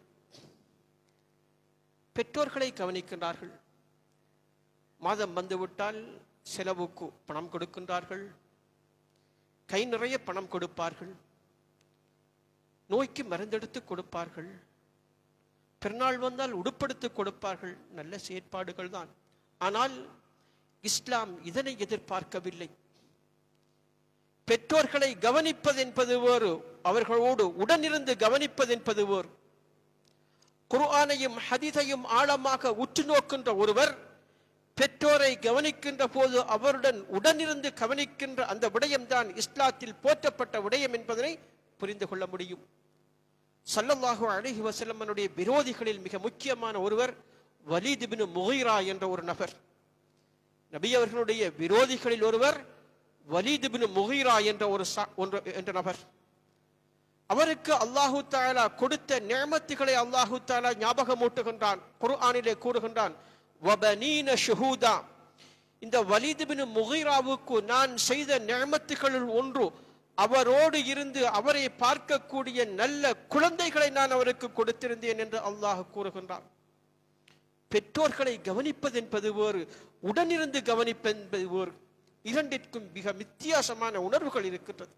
பெற்றோர்களை கவனிக்கின்றார்கள் மாதம் வந்துவிட்டால் செலவுக்கு பணம் கொடுக்கின்றார்கள் கை நிறைய பணம் கொடுப்பார்கள் நோய்க்கு மருந்தெடுத்து கொடுப்பார்கள் பிறநாள் வந்தால் உடுப்படுத்து கொடுப்பார்கள் நல்ல செயற்பாடுகள் தான் ஆனால் இஸ்லாம் இதனை எதிர்பார்க்கவில்லை பெற்றோர்களை கவனிப்பது என்பது வேறு அவர்களோடு உடனிருந்து கவனிப்பது என்பது வேறு குர்ஆனையும் ஹதீதையும் ஆழமாக உற்று நோக்கின்ற ஒருவர் பெற்றோரை கவனிக்கின்ற போது அவருடன் உடனிருந்து கவனிக்கின்ற அந்த விடயம்தான் இஸ்லாத்தில் போற்றப்பட்ட விடயம் என்பதனை புரிந்து கொள்ள முடியும் சல்லல்லாஹு அலைஹி வஸல்லமனுடைய விரோதிகளில் மிக முக்கியமான ஒருவர் வலீத் இப்னு முகைரா என்ற ஒரு நபர் நபி அவர்களுடைய விரோதிகளில் ஒருவர் வலீத் இப்னு முகைரா என்ற ஒரு சா- ஒன்று என்ற நபர் அவருக்கு அல்லாஹு தாலா கொடுத்த நியமத்துகளை அல்லாஹு தாலா ஞாபகமூட்டுகின்றான் குர்ஆனிலே கூறுகின்றான் வபனீன ஷுஹூதா இந்த வலீத் பின் முகைராவுக்கு நான் செய்த நியமத்துகளில் ஒன்று அவரோடு இருந்து அவரை பார்க்கக்கூடிய நல்ல குழந்தைகளை நான் அவருக்கு கொடுத்திருந்தேன் என்று அல்லாஹ் கூறுகின்றான் பெற்றோர்களை கவனிப்பது என்பது வேறு உடனிருந்து கவனிப்பது என்பது வேறு இரண்டிற்கும் மிக வித்தியாசமான உணர்வுகள் இருக்கின்றது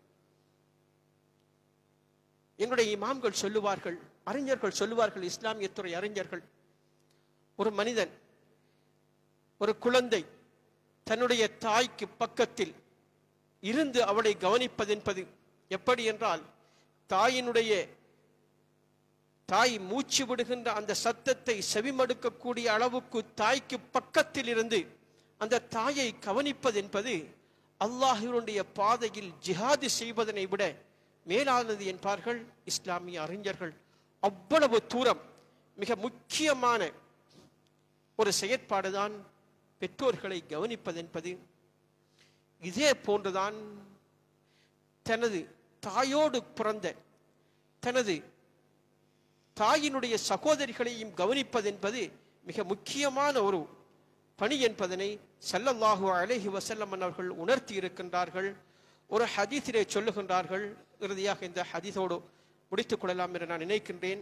எங்களுடைய இமாம்கள் சொல்லுவார்கள் அறிஞர்கள் சொல்லுவார்கள் இஸ்லாமிய துறை அறிஞர்கள் ஒரு மனிதன் ஒரு குழந்தை தன்னுடைய தாய்க்கு பக்கத்தில் இருந்து அவளை கவனிப்பது என்பது எப்படி என்றால் தாயினுடைய தாய் மூச்சு விடுகின்ற அந்த சத்தத்தை செவிமடுக்கக்கூடிய அளவுக்கு தாய்க்கு பக்கத்தில் இருந்து அந்த தாயை கவனிப்பது என்பது அல்லாஹினுடைய பாதையில் ஜிஹாது செய்வதனை விட மேலானது என்பார்கள் இஸ்லாமிய அறிஞர்கள் அவ்வளவு தூரம் மிக முக்கியமான ஒரு செயற்பாடுதான் பெற்றோர்களை கவனிப்பது என்பது இதே போன்றுதான் தனது தாயோடு பிறந்த தனது தாயினுடைய சகோதரிகளையும் கவனிப்பது என்பது மிக முக்கியமான ஒரு பணி என்பதனை ஸல்லல்லாஹு அலைஹி வஸல்லம் அவர்கள் உணர்த்தி இருக்கின்றார்கள் ஒரு ஹதீஸிலே சொல்லுகின்றார்கள் இறுதியாக இந்த ஹதீஸோடு முடித்துக் கொள்ளலாம் என்று நான் நினைக்கின்றேன்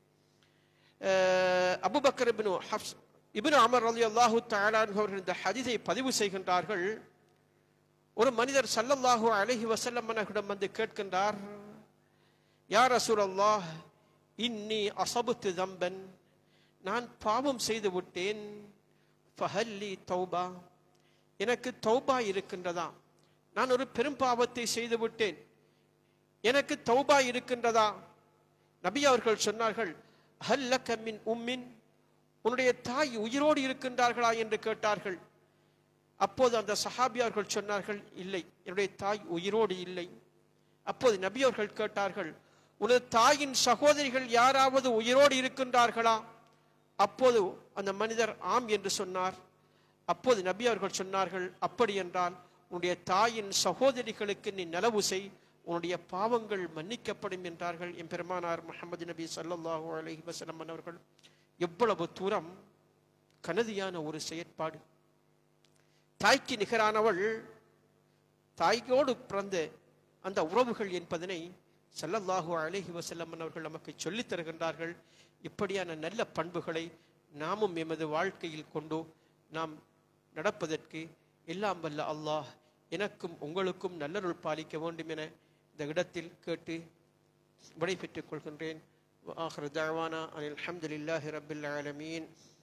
அஹ், Abu Bakr ibn Hafs ibn Amr ரலியல்லாஹு தஆலா அன்ஹு அவர்கள் இந்த ஹதீஸை பதிவு செய்கின்றார்கள் ஒரு மனிதர் ஸல்லல்லாஹு அலைஹி வஸல்லம் அவர்களிடம் வந்து கேட்கின்றார் யா ரசூலல்லாஹ் இன்னி அசபுத்து தம்பன் நான் பாவம் செய்து விட்டேன் ஃபஹல்லி தௌபா எனக்கு தௌபா இருக்கின்றதா நான் ஒரு பெரும் பாவத்தை செய்து விட்டேன் எனக்கு தௌபா இருக்கின்றதா நபி அவர்கள் சொன்னார்கள் ஹல்லக மின் உம்மின் உன்னுடைய தாய் உயிரோடு இருக்கின்றார்களா என்று கேட்டார்கள் அப்போது அந்த சஹாபியார்கள் சொன்னார்கள் இல்லை என்னுடைய தாய் உயிரோடு இல்லை அப்போது நபி அவர்கள் கேட்டார்கள் உனது தாயின் சகோதரிகள் யாராவது உயிரோடு இருக்கின்றார்களா அப்போது அந்த மனிதர் ஆம் என்று சொன்னார் அப்போது நபி அவர்கள் சொன்னார்கள் அப்படி என்றால் உன்னுடைய தாயின் சகோதரிகளுக்கு நீ நலவு செய் உன்னுடைய பாவங்கள் மன்னிக்கப்படும் என்றார்கள் என் பெருமானார் முகமது நபி ஸல்லல்லாஹு அலைஹி வஸல்லம் அவர்கள் எவ்வளவு தூரம் கனதியான ஒரு செயற்பாடு தாய்க்கு நிகரானவள் தாய்க்கோடு பிறந்த அந்த உறவுகள் என்பதனை ஸல்லல்லாஹு அலைஹி வஸல்லம் அவர்கள் நமக்கு சொல்லித் தருகின்றார்கள் இப்படியான நல்ல பண்புகளை நாமும் எமது வாழ்க்கையில் கொண்டு நாம் நடப்பதற்கு எல்லாம் வல்ல அல்லாஹ் எனக்கும் உங்களுக்கும் நல்லருள் பாலிக்க வேண்டும் என இந்த இடத்தில் கேட்டு விடைபெற்றுக் கொள்கின்றேன் وآخر دعوانا أن الحمد لله رب العالمين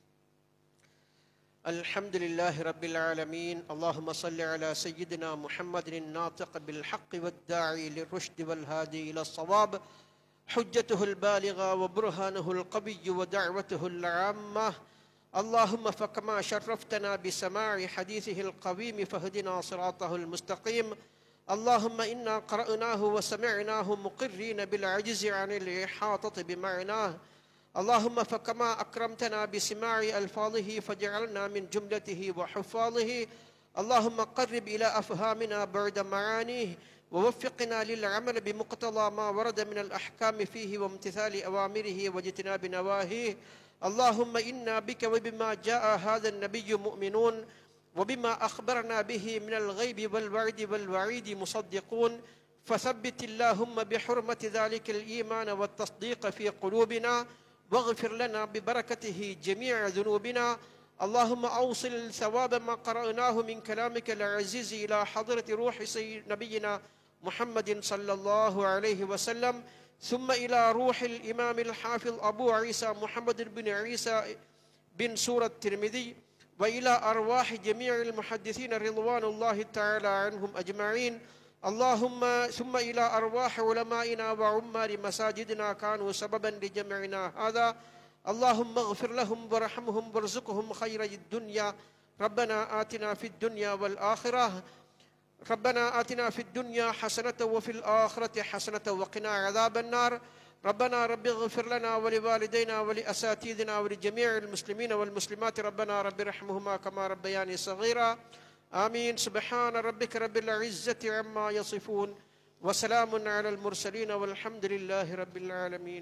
الحمد لله رب العالمين اللهم صل على سيدنا محمد الناطق بالحق والداعي للرشد والهادي إلى الصواب حجته البالغة وبرهانه القوي ودعوته العامة اللهم فكما شرفتنا بسماع حديثه القويم فهدنا صراطه المستقيم اللهم إنا قرأناه وسمعناه مقرين بالعجز عن الإحاطة بمعناه اللهم فكما أكرمتنا بسماع ألفاظه فجعلنا من جملته وحفاظه اللهم قرب إلى أفهامنا بعد معانيه ووفقنا للعمل بمقتضى ما ورد من الأحكام فيه وامتثال أوامره واجتناب نواهيه اللهم إنا بك وبما جاء هذا النبي مؤمنون وبما أخبرنا به من الغيب والوعد والوعيد مصدقون فثبت اللهم بحرمة ذلك الإيمان والتصديق في قلوبنا واغفر لنا ببركته جميع ذنوبنا اللهم أوصل ثواب ما قرأناه من كلامك العزيز إلى حضرة روح سيد نبينا محمد صلى الله عليه وسلم ثم إلى روح الإمام الحافظ أبو عيسى محمد بن عيسى بن سورة الترمذي وإلى أرواح جميع المحدثين رضوان الله تعالى عنهم أجمعين اللهم ثم إلى أرواح علمائنا وعمار مساجدنا كانوا سببا لجمعنا هذا اللهم اغفر لهم وارحمهم وارزقهم خير الدنيا ربنا آتنا في الدنيا والآخرة ربنا آتنا في الدنيا حسنة وفي الآخرة حسنة وقنا عذاب النار ربنا رب اغفر لنا ولوالدينا ولأساتذنا ولجميع المسلمين والمسلمات ربنا رب ارحمهما كما ربياني صغيرا آمين سبحان ربك رب العزة عما يصفون وسلام على المرسلين والحمد لله رب العالمين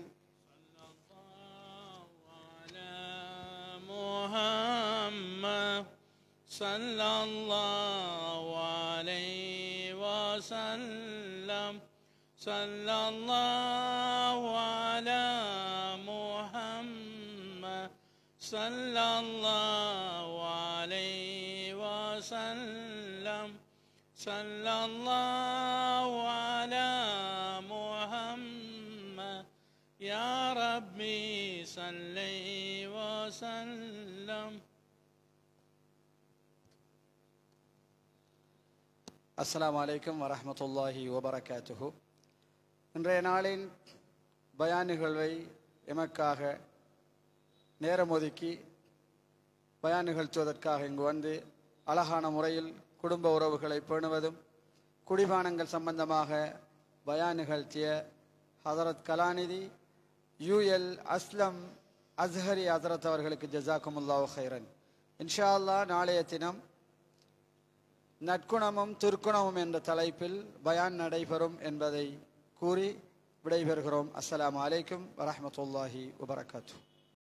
محمد صلى الله عليه وسلم صلى الله على محمد صلى الله عليه وسلم صلى الله على محمد يا ربي صل وسلم அஸ்ஸலாமு அலைக்கும் வரஹ்மத்துல்லாஹி வபரகாத்துஹு இன்றைய நாளின் பயான் நிகழ்வை எமக்காக நேரம் ஒதுக்கி பயான் நிகழ்த்துவதற்காக இங்கு வந்து அழகான முறையில் குடும்ப உறவுகளை பேணுவதும் குடிபானங்கள் சம்பந்தமாக பயான் நிகழ்த்திய ஹதரத் கலாநிதி யூஎல் அஸ்லம் அஸ்ஹரி ஹதரத் அவர்களுக்கு ஜசாக்குமுல்லாஹு ஹைரன் இன்ஷா அல்லாஹ் நாளைய தினம் நற்குணமும் துர்க்குணமும் என்ற தலைப்பில் பயான் நடைபெறும் என்பதை கூறி விடைபெறுகிறோம் அஸ்ஸலாமு அலைக்கும் வரஹ்மத்துல்லாஹி வபரகாத்துஹு